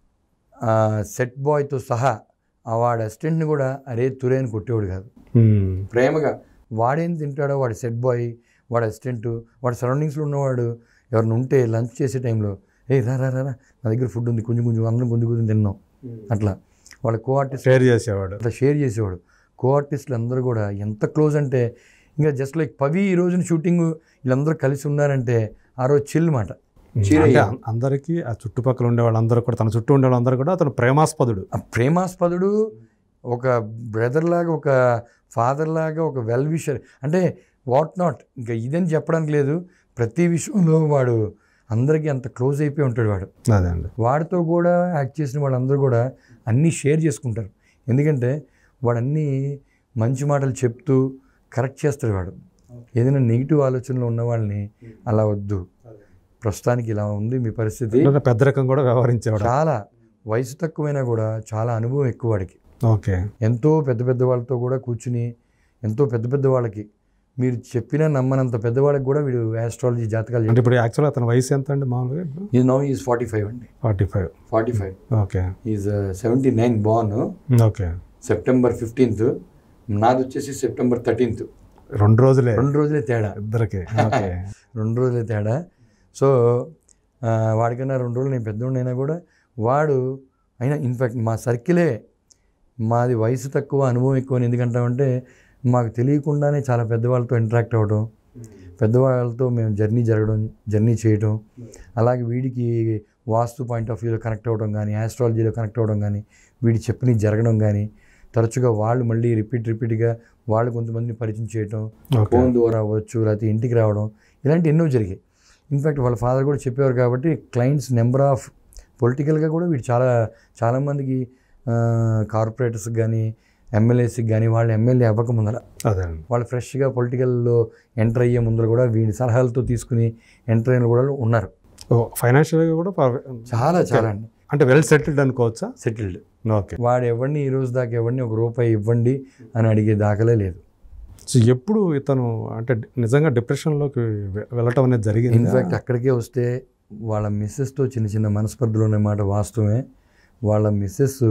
Speaker 2: సెట్ బాయ్తో సహా ఆ వాడి అసిస్టెంట్ని కూడా అరే తురే అని కొట్టేవాడు కాదు
Speaker 1: ఉమ్.
Speaker 2: ప్రేమగా వాడేం తింటాడో వాడి సెట్ బాయ్ వాడి అసిస్టెంట్ వాడి సరౌండింగ్స్లో ఉన్నవాడు ఎవరిని ఉంటే లంచ్ చేసే టైంలో ఏ రా రా రా రా, నా దగ్గర ఫుడ్ ఉంది కొంచెం కొంచెం అందరం కొంచెం కొంచెం తిన్నాం అట్లా వాళ్ళ కో ఆర్టిస్ట్
Speaker 1: షేర్ చేసేవాడు
Speaker 2: అట్లా షేర్ చేసేవాడు కో ఆర్టిస్టులు అందరూ కూడా ఎంత క్లోజ్ అంటే ఇంకా జస్ట్ లైక్ పవి ఈ రోజున షూటింగ్ వీళ్ళందరూ కలిసి ఉన్నారంటే ఆ రోజు చిల్ మాట
Speaker 1: ఉమ్.
Speaker 2: చీర
Speaker 1: అంటే
Speaker 2: వేయాలి.
Speaker 1: అం- అందరికీ ఆ చుట్టుపక్కల ఉండే వాళ్ళందరూ కూడా తన చుట్టూ ఉండే వాళ్ళందరూ కూడా అతను ప్రేమాస్పదుడు
Speaker 2: ఆ ప్రేమాస్పదుడు ఒక బ్రదర్ లాగా ఒక ఫాదర్ లాగా ఒక వెల్ విషర్ అంటే వాట్ నాట్ ఇంకా ఇదని చెప్పడానికి లేదు ప్రతి విషయంలో వాడు అందరికీ అంత క్లోజ్ అయిపోయి ఉంటాడు వాడు
Speaker 1: అదే అండి
Speaker 2: వాడితో కూడా యాక్ట్ చేసిన వాళ్ళందరూ కూడా అన్నీ షేర్ చేసుకుంటారు ఎందుకంటే వాడు అన్నీ మంచి మాటలు చెప్తూ కరెక్ట్ చేస్తాడు వాడు ఏదైనా నెగిటివ్ ఆలోచనలు ఉన్న వాళ్ళని అలా వద్దు ప్రస్తుతానికి ఇలా ఉంది మీ పరిస్థితి
Speaker 1: అంటే పెద్ద రకం కూడా వ్యవహరించేవాడు
Speaker 2: చాలా వయసు తక్కువైనా కూడా చాలా అనుభవం ఎక్కువ వాడికి
Speaker 1: ఓకే
Speaker 2: ఎంతో పెద్ద పెద్ద వాళ్ళతో కూడా కూర్చుని ఎంతో పెద్ద పెద్ద వాళ్ళకి మీరు చెప్పినా నమ్మనంత పెద్దవాళ్ళకి కూడా వీడు ఆస్ట్రాలజీ జాతకాలు
Speaker 1: అంటే ఇప్పుడు యాక్చువల్గా అతని వయసు ఎంత అండి మామూలుగా
Speaker 2: ఈ నౌ ఈజ్ ఫార్టీ ఫైవ్ అండి
Speaker 1: forty five
Speaker 2: forty five
Speaker 1: okay
Speaker 2: is seventy nine born
Speaker 1: okay
Speaker 2: September fifteenth నాది వచ్చేసి సెప్టెంబర్ థర్టీన్త్
Speaker 1: రెండు రోజులే
Speaker 2: రెండు రోజులే తేడా
Speaker 1: ఇద్దరికి ఓకే
Speaker 2: రెండు రోజులే తేడా సో ఆ, వాడికన్నా రెండు రోజులు నేను పెద్దోడినైనా కూడా వాడు అయినా ఇన్ఫ్యాక్ట్ మా సర్కిలే మాది వయసు తక్కువ అనుభవం ఎక్కువ అని ఎందుకంటామంటే మాకు తెలియకుండానే చాలా పెద్దవాళ్ళతో ఇంటరాక్ట్ అవ్వడం పెద్దవాళ్ళతో మేము జర్నీ జరగడం జర్నీ చేయడం అలాగే వీడికి వాస్తు పాయింట్ ఆఫ్ వ్యూలో కనెక్ట్ అవ్వడం కానీ ఆస్ట్రాలజీలో కనెక్ట్ అవ్వడం కానీ వీడి చెప్పని జరగడం కానీ తరచుగా వాళ్ళు మళ్ళీ రిపీట్ రిపీట్గా వాళ్ళు కొంతమందిని పరిచయం చేయటం
Speaker 1: ఓకే
Speaker 2: ఫోన్ ద్వారా అవ్వచ్చు లేకపోతే ఇంటికి రావడం ఇలాంటి ఎన్నో జరిగాయి ఇన్ఫ్యాక్ట్ వాళ్ళ ఫాదర్ కూడా చెప్పేవారు కాబట్టి క్లయింట్స్ నెంబర్ ఆఫ్ పొలిటికల్గా కూడా వీడు చాలా చాలామందికి కార్పొరేటర్స్కి కానీ ఎమ్మెల్యేస్కి కానీ వాళ్ళు ఎమ్మెల్యే అవ్వక ముందర
Speaker 1: అదే అండి
Speaker 2: వాళ్ళు ఫ్రెష్గా పొలిటికల్లో ఎంటర్ అయ్యే ముందర కూడా వీడి సలహాలతో తీసుకుని ఎంటర్ అయిన కూడా ఉన్నారు
Speaker 1: ఓ ఫైనాన్షియల్గా కూడా పర్వే-
Speaker 2: చాలా చాలా అండి
Speaker 1: అంటే వెల్ సెటిల్డ్ అనుకోవచ్చా
Speaker 2: సెటిల్డ్
Speaker 1: ఓకే
Speaker 2: వాడు ఎవరిని ఈ రోజు దాకా ఎవరిని ఒక రూపాయి ఇవ్వండి అని అడిగే దాఖలే లేదు
Speaker 1: సో ఎప్పుడు ఇతను అంటే నిజంగా డిప్రెషన్లోకి వె- వెళ్ళటం అనేది జరిగింది
Speaker 2: ఇన్ఫ్యాక్ట్ అక్కడికే వస్తే వాళ్ళ మిస్సెస్తో చిన్న చిన్న మనస్పర్ధలు ఉన్నమాట వాస్తవమే వాళ్ళ మిస్సెస్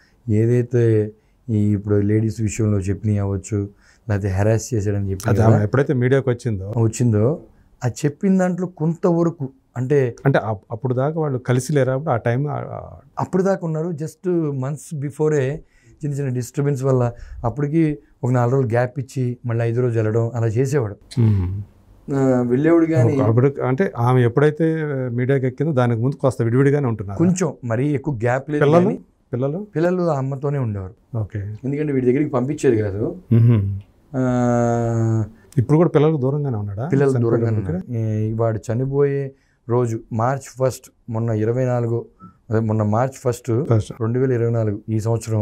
Speaker 2: ఏదైతే ఈ ఇప్పుడు లేడీస్ విషయంలో చెప్పినవి అవ్వచ్చు లేకపోతే హెరాస్ చేసాడని చెప్పి
Speaker 1: అది ఆమె ఎప్పుడైతే మీడియాకి వచ్చిందో
Speaker 2: వచ్చిందో ఆ చెప్పిన దాంట్లో కొంతవరకు అంటే
Speaker 1: అంటే అప్- అప్పుడు దాకా వాళ్ళు కలిసి లేరా అప్పుడు ఆ టైం
Speaker 2: అప్పుడు దాకా ఉన్నారు జస్ట్ మంత్స్ బిఫోరే చిన్న చిన్న డిస్టర్బెన్స్ వల్ల అప్పటికి ఒక నాలుగు రోజులు గ్యాప్ ఇచ్చి మళ్ళీ ఐదు రోజులు వెళ్ళడం అలా చేసేవాడు ఆ, వెళ్ళేవాడు కానీ
Speaker 1: అప్పుడు అంటే ఆమె ఎప్పుడైతే మీడియాకి ఎక్కిందో దానికి ముందు కాస్త విడివిడిగానే ఉంటున్నారు
Speaker 2: కొంచెం మరీ ఎక్కువ గ్యాప్ లేదు
Speaker 1: పిల్లలు
Speaker 2: కానీ
Speaker 1: పిల్లలు
Speaker 2: పిల్లలు ఆ అమ్మతోనే ఉండేవారు
Speaker 1: ఓకే
Speaker 2: ఎందుకంటే వీడి దగ్గరికి పంపించేది కాదు
Speaker 1: మ్మ్.
Speaker 2: ఆ,
Speaker 1: ఇప్పుడు కూడా పిల్లలకు దూరంగానే ఉన్నాడా
Speaker 2: పిల్లలు
Speaker 1: చనిపోయిన
Speaker 2: దూరంగా
Speaker 1: దగ్గర?
Speaker 2: ఉన్నారు ఈ వాడు చనిపోయే రోజు మార్చ్ ఫస్ట్ మొన్న ఇరవై నాలుగు అదే మొన్న మార్చ్ ఫస్ట్
Speaker 1: First.
Speaker 2: రెండు వేల ఇరవై నాలుగు ఈ సంవత్సరం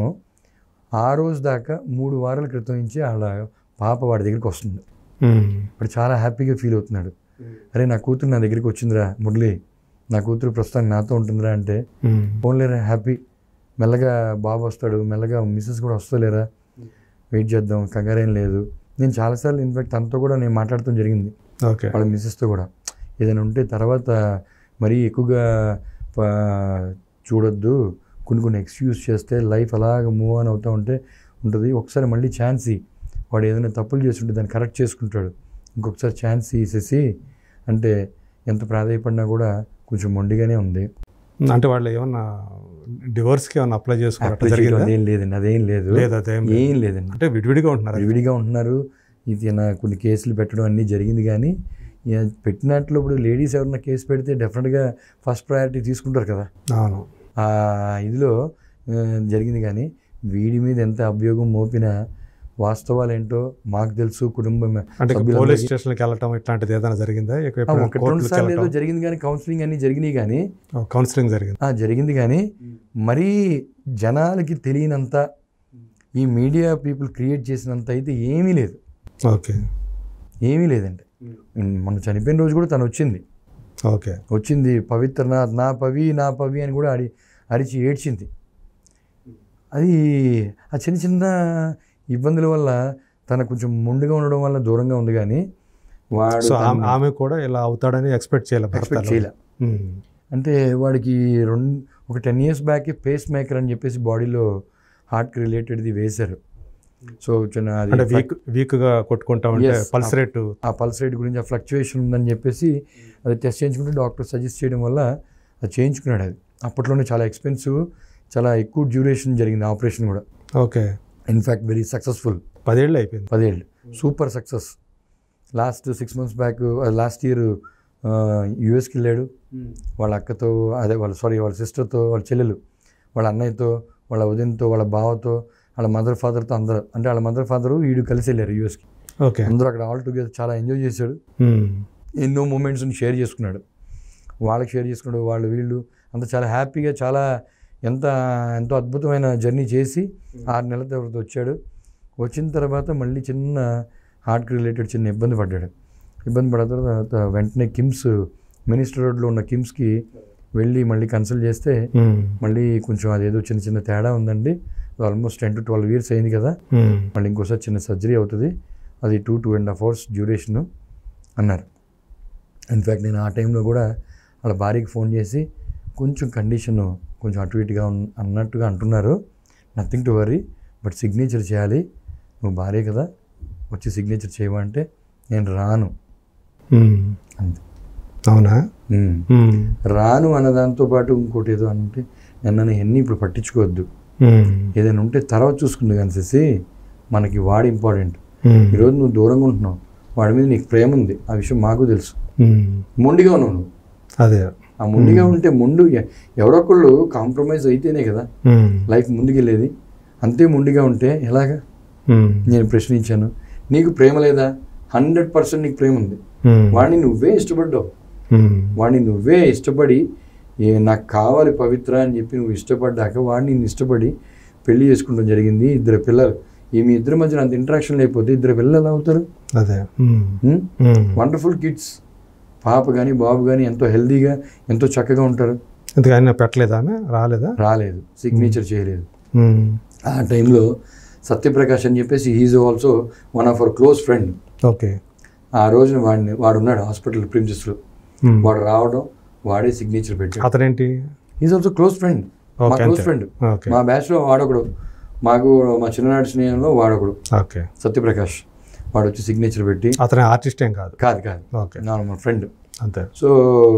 Speaker 2: ఆ రోజు దాకా మూడు వారాల క్రితం నుంచి వాళ్ళ పాప వాడి దగ్గరికి వస్తుంది
Speaker 1: మ్మ్.
Speaker 2: వాడు చాలా హ్యాపీగా ఫీల్ అవుతున్నాడు అరే నా కూతురు నా దగ్గరికి వచ్చిందిరా మురళి నా కూతురు ప్రస్తుతానికి నాతో ఉంటుందిరా అంటే
Speaker 1: మ్మ్.
Speaker 2: పోన్లేరా హ్యాపీ మెల్లగా బాబు వస్తాడు మెల్లగా మిస్సెస్ కూడా వస్తలేరా వెయిట్ చేద్దాం కంగారేం లేదు నేను చాలాసార్లు ఇన్ఫాక్ట్ తనతో కూడా నేను మాట్లాడటం జరిగింది
Speaker 1: ఓకే
Speaker 2: వాళ్ళ మిస్సెస్తో కూడా ఏదైనా ఉంటే తర్వాత మరీ ఎక్కువగా ప- చూడొద్దు కొన్ని కొన్ని ఎక్స్క్యూజ్ చేస్తే లైఫ్ అలాగ మూవ్ ఆన్ అవుతూ ఉంటే ఉంటుంది ఒకసారి మళ్ళీ ఛాన్స్ ఇయ్యి. వాడు ఏదైనా తప్పులు చేస్తుంటే దాన్ని కరెక్ట్ చేసుకుంటాడు ఇంకొకసారి ఛాన్స్ ఇసేసి అంటే ఎంత ప్రాధాయపడినా కూడా కొంచెం మొండిగానే ఉంది
Speaker 1: అంటే వాళ్ళు ఏమన్నా డివోర్స్కి ఏమన్నా అప్లై చేసుకోవడం
Speaker 2: అప్లై చేయడం
Speaker 1: జరిగిందా
Speaker 2: అదేం లేదండి అదేం లేదు
Speaker 1: లేదు అదేం లేదు.
Speaker 2: ఏం లేదండి
Speaker 1: అంటే విడివిడిగా ఉంటున్నారు
Speaker 2: విడివిడిగా ఉంటున్నారు ఇది నా కొన్ని కేసులు పెట్టడం అన్నీ జరిగింది కానీ ఇక పెట్టినట్లు ఇప్పుడు లేడీస్ ఎవరన్నా కేసు పెడితే డెఫినెట్గా ఫస్ట్ ప్రయారిటీ తీసుకుంటారు కదా
Speaker 1: అవును
Speaker 2: ఆ ఇదిలో ఆ, జరిగింది కానీ వీడి మీద ఎంత అభియోగం మోపినా వాస్తవాలు ఏంటో మాకు తెలుసు కుటుంబం
Speaker 1: అంటే
Speaker 2: సభ్యులందరికీ-
Speaker 1: పోలీస్ స్టేషన్కి వెళ్ళటం ఇట్లాంటిది ఏదైనా జరిగిందా ఇక
Speaker 2: ఆ,
Speaker 1: ఎప్పుడైనా
Speaker 2: ఒకటి రెండు
Speaker 1: కోర్టులకు
Speaker 2: సార్లు ఏదో
Speaker 1: వెళ్ళటం
Speaker 2: జరిగింది కానీ కౌన్సిలింగ్ అన్నీ జరిగినాయి కానీ
Speaker 1: కౌన్సిలింగ్ జరిగింది
Speaker 2: ఆ, జరిగింది కానీ మరీ జనాలకి తెలియనంత ఈ మీడియా పీపుల్ క్రియేట్ చేసినంత అయితే ఏమీ లేదు
Speaker 1: ఓకే
Speaker 2: ఏమీ లేదండి మన చనిపోయిన రోజు కూడా తను వచ్చింది
Speaker 1: ఓకే
Speaker 2: వచ్చింది పవిత్రనాథ్ నా పవి నా పవి అని కూడా అడి అరిచి ఏడ్చింది అది ఆ చిన్న చిన్న ఇబ్బందుల వల్ల తన కొంచెం ముందుగా ఉండడం వల్ల దూరంగా ఉంది కానీ వాడు
Speaker 1: సో ఆమె- ఆమె కూడా ఇలా అవుతాడని ఎక్స్పెక్ట్ చేయలేదు భర్త
Speaker 2: ఎక్స్పెక్ట్ చేయలే
Speaker 1: ఉమ్.
Speaker 2: అంటే వాడికి రెండు ఒక ten years back pacemaker అని చెప్పేసి బాడీలో హార్ట్కి రిలేటెడ్ది వేశారు సో చిన్న అది
Speaker 1: అంటే వీక్ వీక్గా కొట్టుకుంటా ఉంటే
Speaker 2: Yes.
Speaker 1: పల్స్ రేటు
Speaker 2: ఆ పల్స్ రేట్ గురించి ఆ ఫ్లక్చుయేషన్ ఉందని చెప్పేసి అది టెస్ట్ చేయించుకుంటే డాక్టర్ సజెస్ట్ చేయడం వల్ల అది చేయించుకున్నాడు అది అప్పట్లోనే చాలా ఎక్స్పెన్సివ్ చాలా ఎక్కువ డ్యూరేషన్ జరిగింది ఆపరేషన్ కూడా
Speaker 1: ఓకే
Speaker 2: ఇన్ఫ్యాక్ట్ వెరీ సక్సెస్ఫుల్
Speaker 1: పదేళ్ళు అయిపోయింది
Speaker 2: పదేళ్ళు super success last six months back last year యూఎస్కి వెళ్ళాడు వాళ్ళ అక్కతో అదే వాళ్ళ సారీ వాళ్ళ సిస్టర్తో వాళ్ళ చెల్లెలు వాళ్ళ అన్నయ్యతో వాళ్ళ వదినతో వాళ్ళ బావతో వాళ్ళ మదర్ ఫాదర్తో అందరూ అంటే వాళ్ళ మదర్ ఫాదరు వీడు కలిసి వెళ్ళారు యూఎస్కి
Speaker 1: ఓకే
Speaker 2: అందరూ అక్కడ ఆల్ టుగెదర్ చాలా ఎంజాయ్ చేశాడు
Speaker 1: ఉమ్.
Speaker 2: ఎన్నో మూమెంట్స్ని షేర్ చేసుకున్నాడు వాళ్ళకి షేర్ చేసుకున్నాడు వాళ్ళు వీళ్ళు అంత చాలా హ్యాపీగా చాలా ఎంత ఎంతో అద్భుతమైన జర్నీ చేసి ఆరు నెలల తర్వాత వచ్చాడు వచ్చిన తర్వాత మళ్ళీ చిన్న హార్ట్కి రిలేటెడ్ చిన్న ఇబ్బంది పడ్డాడు ఇబ్బంది పడిన తర్వాత వెంటనే కిమ్స్ మినిస్టర్ రోడ్లో ఉన్న కిమ్స్కి వెళ్ళి మళ్ళీ కన్సల్ట్ చేస్తే
Speaker 1: ఉమ్.
Speaker 2: మళ్ళీ కొంచెం అదేదో చిన్న చిన్న తేడా ఉందండి almost ten to twelve years అయింది కదా
Speaker 1: ఉమ్.
Speaker 2: మళ్ళీ ఇంకోసారి చిన్న సర్జరీ అవుతుంది అది two two and half hours duration అన్నారు ఇన్ఫ్యాక్ట్ నేను ఆ టైంలో కూడా వాళ్ళ భార్యకి ఫోన్ చేసి కొంచెం కండిషన్ కొంచెం అటు ఇటుగా ఉన్- అన్నట్టుగా అంటున్నారు nothing to worry but signature చేయాలి నువ్వు భార్య కదా వచ్చి సిగ్నేచర్ చేయమంటే నేను రాను
Speaker 1: ఉమ్.
Speaker 2: అంతే
Speaker 1: అవునా
Speaker 2: ఉమ్.
Speaker 1: ఉమ్.
Speaker 2: రాను అన్న దాంతో పాటు ఇంకోటి ఏదో అంటే నన్ను ఎన్ని ఇప్పుడు పట్టించుకోవద్దు
Speaker 1: ఉమ్.
Speaker 2: ఏదైనా ఉంటే తర్వాత చూసుకుంది కానీ చేసి మనకి వాడు ఇంపార్టెంట్
Speaker 1: ఉమ్.
Speaker 2: ఈరోజు నువ్వు దూరంగా ఉంటున్నావు వాడి మీద నీకు ప్రేమ ఉంది ఆ విషయం మాకు తెలుసు
Speaker 1: ఉమ్.
Speaker 2: మొండిగా ఉన్నావు నువ్వు
Speaker 1: అదే
Speaker 2: ఆ మొండిగా ఉంటే మొండు ఎ- ఎవరొకళ్ళు కాంప్రమైజ్ అయితేనే కదా
Speaker 1: ఉమ్.
Speaker 2: లైఫ్ ముందుకెళ్ళేది అంతే మొండిగా ఉంటే ఎలాగా
Speaker 1: ఉమ్.
Speaker 2: నేను ప్రశ్నించాను నీకు ప్రేమ లేదా హండ్రెడ్ పర్సెంట్ నీకు ప్రేమ ఉంది
Speaker 1: ఉమ్.
Speaker 2: వాడిని నువ్వే ఇష్టపడ్డావు
Speaker 1: ఉమ్.
Speaker 2: వాడిని నువ్వే ఇష్టపడి ఏ నాకు కావాలి పవిత్ర అని చెప్పి నువ్వు ఇష్టపడ్డాక వాడిని నిన్ను ఇష్టపడి పెళ్లి చేసుకోవడం జరిగింది ఇద్దరు పిల్లలు ఈ మీ ఇద్దరి మధ్యన అంత ఇంటరాక్షన్ లేకపోతే ఇద్దరు పిల్లలు ఎలా అవుతారు
Speaker 1: అదే ఉమ్.
Speaker 2: ఉం?
Speaker 1: ఉమ్.
Speaker 2: వండర్ఫుల్ కిడ్స్ పాప కానీ బాబు కానీ ఎంతో హెల్తీగా ఎంతో చక్కగా ఉంటారు
Speaker 1: ఇంతకు ఆయన పెట్టలేదా ఆమె రాలేదా
Speaker 2: రాలేదు సిగ్నేచర్ చేయలేదు
Speaker 1: ఉమ్.
Speaker 2: ఆ టైంలో సత్యప్రకాష్ అని చెప్పేసి he's also one of our close friend
Speaker 1: okay
Speaker 2: ఆ రోజున వాడిని వాడు ఉన్నాడు హాస్పిటల్ ప్రిన్సెస్లో
Speaker 1: ఉమ్.
Speaker 2: వాడు రావడం వాడే సిగ్నేచర్ పెట్టాడు
Speaker 1: అతనేంటి
Speaker 2: ఈజ్ ఆల్సో క్లోజ్ ఫ్రెండ్ మా
Speaker 1: ఓకే
Speaker 2: క్లోజ్
Speaker 1: అంతే
Speaker 2: ఫ్రెండ్
Speaker 1: ఓకే
Speaker 2: మా బ్యాచ్లో వాడొకడు మాకు మా చిన్ననాటి స్నేహంలో వాడొకడు
Speaker 1: ఓకే
Speaker 2: సత్యప్రకాష్ వాడు వచ్చి సిగ్నేచర్ పెట్టి
Speaker 1: అతని ఆర్టిస్ట్ ఏం కాదు
Speaker 2: కాదు కాదు
Speaker 1: ఓకే
Speaker 2: నా మా ఫ్రెండ్
Speaker 1: అంతే
Speaker 2: సో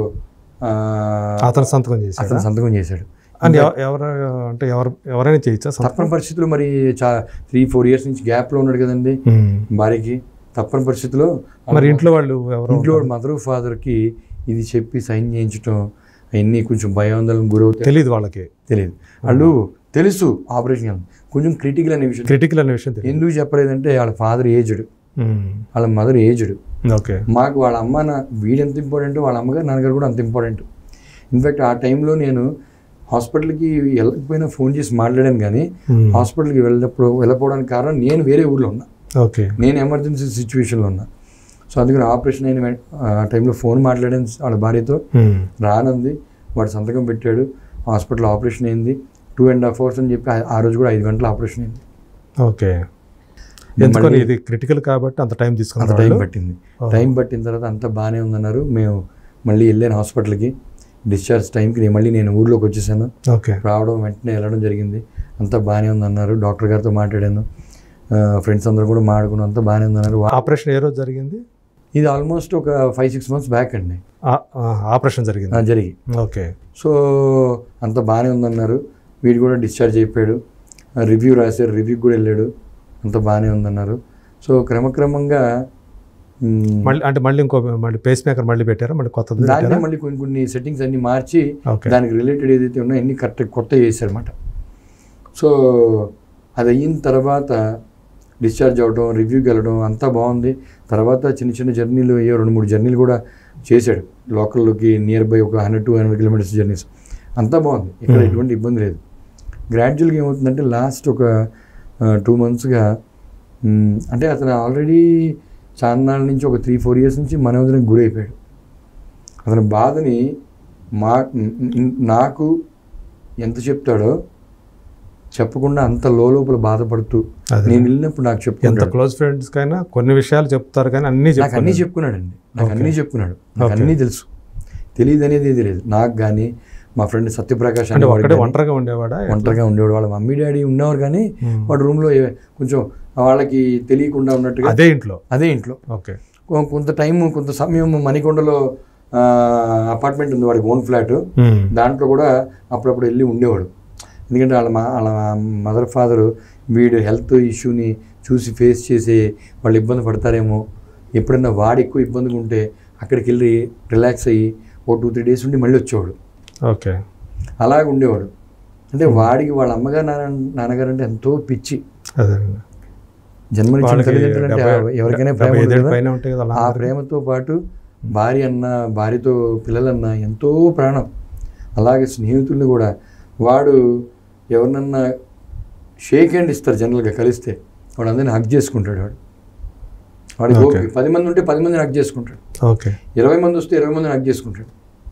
Speaker 2: ఆ,
Speaker 1: అతను సంతకం చేశాడు
Speaker 2: అతను సంతకం చేశాడు
Speaker 1: అంటే ఎవ- ఎవరు అంటే ఎవరు ఎవరైనా చేయొచ్చా సంతకం
Speaker 2: తప్పని పరిస్థితుల్లో మరి చా త్రీ ఫోర్ ఇయర్స్ నుంచి గ్యాప్లో ఉన్నాడు కదండి
Speaker 1: ఉమ్.
Speaker 2: భార్యకి తప్పని పరిస్థితిలో
Speaker 1: మరి ఇంట్లో వాళ్ళు ఎవరు
Speaker 2: ఇంట్లో మదర్ ఫాదర్కి ఇది చెప్పి సైన్ చేయించడం అవన్నీ కొంచెం భయాందోళన గురవుతాయి
Speaker 1: తెలియదు వాళ్ళకి
Speaker 2: తెలియదు వాళ్ళు తెలుసు ఆపరేషన్ అని. కొంచెం క్రిటికల్ అనే విషయం
Speaker 1: క్రిటికల్ అనే విషయం తెలియదు
Speaker 2: ఎందుకు చెప్పలేదంటే వాళ్ళ ఫాదర్ ఏజ్డ్
Speaker 1: ఉమ్.
Speaker 2: వాళ్ళ మదర్ ఏజ్డ్
Speaker 1: ఓకే
Speaker 2: మాకు వాళ్ళ అమ్మ నా వీడు ఎంత ఇంపార్టెంట్ వాళ్ళ అమ్మగారు నాన్నగారు కూడా అంత ఇంపార్టెంట్ ఇన్ఫ్యాక్ట్ ఆ టైంలో నేను హాస్పిటల్కి వెళ్ళకపోయినా ఫోన్ చేసి మాట్లాడాను కానీ
Speaker 1: ఉమ్.
Speaker 2: హాస్పిటల్కి వెళ్ళినప్పుడు వెళ్ళకపోవడానికి కారణం నేను వేరే ఊర్లో ఉన్నా
Speaker 1: ఓకే
Speaker 2: నేను ఎమర్జెన్సీ సిచ్యువేషన్లో ఉన్నా సో అందుకని ఆపరేషన్ అయిన వెం- ఆ టైంలో ఫోన్ మాట్లాడాను వాళ్ళ భార్యతో
Speaker 1: ఉమ్.
Speaker 2: రానుంది వాడు సంతకం పెట్టాడు హాస్పిటల్ ఆపరేషన్ అయింది టూ అండ్ హాఫ్ అవర్స్ అని చెప్పి ఆ- ఆ రోజు కూడా ఐదు గంటల ఆపరేషన్ అయింది
Speaker 1: ఓకే ఎందుకని ఇది క్రిటికల్ కాబట్టి అంత టైం
Speaker 2: అంత
Speaker 1: తీసుకున్నారు
Speaker 2: టైం
Speaker 1: వాళ్ళు?
Speaker 2: పట్టింది
Speaker 1: ఓహో.
Speaker 2: టైం పట్టిన తర్వాత అంతా బాగానే ఉందన్నారు మేము మళ్ళీ వెళ్ళాను హాస్పిటల్కి డిశ్చార్జ్ టైంకి నేను మళ్ళీ నేను ఊర్లోకి వచ్చేసాను
Speaker 1: ఓకే
Speaker 2: రావడం వెంటనే వెళ్ళడం జరిగింది అంతా బాగానే ఉందన్నారు డాక్టర్ గారితో మాట్లాడాను ఫ్రెండ్స్ అందరూ కూడా మాట్లాడుకున్నాం అంతా బాగానే ఉందన్నారు వా-
Speaker 1: ఆపరేషన్ ఏ రోజు జరిగింది
Speaker 2: ఇది ఆల్మోస్ట్ ఒక ఫైవ్ సిక్స్ మంత్స్ బ్యాక్ అండి
Speaker 1: ఆ- ఆ, ఆపరేషన్ జరిగింది
Speaker 2: ఆ, జరిగి
Speaker 1: ఓకే
Speaker 2: సో అంత బాగానే ఉందన్నారు వీడు కూడా డిశ్చార్జ్ అయిపోయాడు రివ్యూ రాశారు రివ్యూకి కూడా వెళ్ళాడు అంత బాగానే ఉందన్నారు సో క్రమక్రమంగా మ్,
Speaker 1: మళ్ళీ అంటే మళ్ళీ ఇంకో మళ్ళీ పేస్ మేకర్ మళ్ళీ పెట్టారా మళ్ళీ కొత్తది
Speaker 2: దాన్ని
Speaker 1: పెట్టారా
Speaker 2: మళ్ళీ కొన్ని కొన్ని సెట్టింగ్స్ అన్ని మార్చి
Speaker 1: ఓకే
Speaker 2: దానికి రిలేటెడ్ ఏదైతే ఉన్నాయో అన్ని కరెక్ట్ కొత్త చేశారన్నమాట సో అది అయిన తర్వాత డిశ్చార్జ్ అవ్వడం రివ్యూకి వెళ్ళడం అంతా బాగుంది తర్వాత చిన్న చిన్న జర్నీలు ఏ రెండు మూడు జర్నీలు కూడా చేశాడు లోకల్లోకి నియర్ బై ఒక hundred two hundred kilometres journeys అంతా బాగుంది ఇక్కడ
Speaker 1: Hmm.
Speaker 2: ఎటువంటి ఇబ్బంది లేదు గ్రాడ్యువల్గా ఏమవుతుందంటే లాస్ట్ ఒక టూ మంత్స్గా అంటే అతను ఆల్రెడీ చాన్నాళ్ళ నుంచి ఒక త్రీ ఫోర్ ఇయర్స్ నుంచి మనోదరికి గురైపోయాడు అతని బాధని మా న- నాకు ఎంత చెప్తాడో చెప్పకుండా అంత లోపల బాధపడుతూ
Speaker 1: అదే
Speaker 2: నేను వెళ్ళినప్పుడు నాకు
Speaker 1: ఎంత
Speaker 2: చెప్పుకుంటాడు
Speaker 1: క్లోజ్ ఫ్రెండ్స్ కైనా కొన్ని విషయాలు చెప్తారు కానీ అన్ని
Speaker 2: నాకు అన్నీ
Speaker 1: చెప్తారు
Speaker 2: చెప్పుకున్నాడండి నాకు
Speaker 1: Okay.
Speaker 2: అన్నీ చెప్పుకున్నాడు నాకు
Speaker 1: Okay.
Speaker 2: అన్నీ తెలుసు తెలియదు అనేది ఏది లేదు నాకు కానీ మా ఫ్రెండ్ సత్యప్రకాష్
Speaker 1: అంటే
Speaker 2: అనేవాడికి
Speaker 1: ఒక్కడే
Speaker 2: గానీ
Speaker 1: ఒంటరిగా ఉండేవాడా
Speaker 2: ఒంటరిగా ఉండేవాడు వాళ్ళ మమ్మీ డాడీ ఉన్నవారు కానీ
Speaker 1: ఉమ్.
Speaker 2: వాడు రూమ్లో కొంచెం వాళ్ళకి తెలియకుండా ఉన్నట్టుగా
Speaker 1: అదే ఇంట్లో
Speaker 2: అదే ఇంట్లో
Speaker 1: ఓకే
Speaker 2: కొ- కొంత టైం కొంత సమయం మణికొండలో అపార్ట్మెంట్ ఉంది వాడికి ఓన్ ఫ్లాట్
Speaker 1: ఉమ్.
Speaker 2: దాంట్లో కూడా అప్పుడప్పుడు వెళ్ళి ఉండేవాడు ఎందుకంటే వాళ్ళ మా వాళ్ళ మదర్ ఫాదరు వీడు హెల్త్ ఇష్యూని చూసి ఫేస్ చేసి వాళ్ళు ఇబ్బంది పడతారేమో ఎప్పుడన్నా వాడు ఎక్కువ ఇబ్బందిగా ఉంటే అక్కడికి వెళ్ళి రిలాక్స్ అయ్యి ఓ టూ త్రీ డేస్ ఉండి మళ్ళీ వచ్చేవాడు
Speaker 1: ఓకే
Speaker 2: అలాగ ఉండేవాడు అంటే వాడికి వాళ్ళ అమ్మగారు నాన్న నాన్నగారు అంటే ఎంతో పిచ్చి
Speaker 1: అదే
Speaker 2: జన్మనిచ్చిన
Speaker 1: వాళ్ళకి
Speaker 2: తల్లిదండ్రులు అంటే
Speaker 1: డెబ్బై-
Speaker 2: ఎవరికైనా
Speaker 1: డెబ్బై
Speaker 2: ప్రేమ ఉంటుంది
Speaker 1: ఐదేళ్ళ
Speaker 2: కదా.
Speaker 1: పైన ఉంటాయి కదా
Speaker 2: ఆ
Speaker 1: వాళ్ళందరికీ.
Speaker 2: ప్రేమతో పాటు భార్య అన్న భార్యతో పిల్లలన్న ఎంతో ప్రాణం అలాగే స్నేహితుల్ని కూడా వాడు ఎవరినన్నా షేక్ హ్యాండ్ ఇస్తారు జనరల్గా కలిస్తే వాడు అందరిని హక్ చేసుకుంటాడు వాడు వాడికి
Speaker 1: Okay.
Speaker 2: ఓకే పది మంది ఉంటే పది మందిని హక్ చేసుకుంటాడు
Speaker 1: ఓకే
Speaker 2: ఇరవై మంది వస్తే ఇరవై మందిని హక్ చేసుకుంటాడు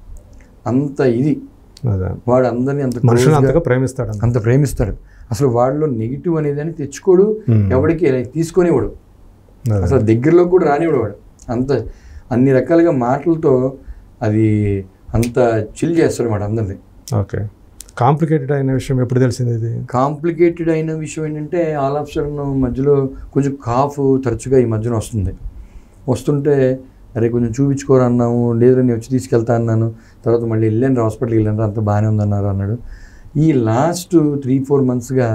Speaker 2: అంత ఇది
Speaker 1: అదే
Speaker 2: వాడు అందరినీ అంత
Speaker 1: మనుషుని
Speaker 2: close గా,
Speaker 1: అంతగా ప్రేమిస్తాడు అంత.
Speaker 2: అంత ప్రేమిస్తాడు అసలు వాడిలో నెగిటివ్ అనేది అని తెచ్చుకోడు
Speaker 1: ఉమ్.
Speaker 2: ఎవరికి తీసుకొనివాడు
Speaker 1: అదే.
Speaker 2: అసలు దగ్గరలో కూడా రానివాడు వాడు అంత అన్ని రకాలుగా మాటలతో అది అంత చిల్ చేస్తాడు మాట అందరినీ
Speaker 1: ఓకే కాంప్లికేటెడ్ అయిన విషయం ఎప్పుడు తెలిసింది ఇది
Speaker 2: కాంప్లికేటెడ్ అయిన విషయం ఏంటంటే ఆల్ ఆఫ్ సడన్ మధ్యలో కొంచెం కాఫ్ తరచుగా ఈ మధ్యన వస్తుంది వస్తుంటే అరే కొంచెం చూపించుకోరా అన్నాము లేదు నేను వచ్చి తీసుకెళ్తా అన్నాను తర్వాత మళ్ళీ వెళ్ళాను హాస్పిటల్కి వెళ్ళాను అంత బాగానే ఉందన్నారు అన్నాడు ఈ లాస్ట్ త్రీ ఫోర్ మంత్స్గా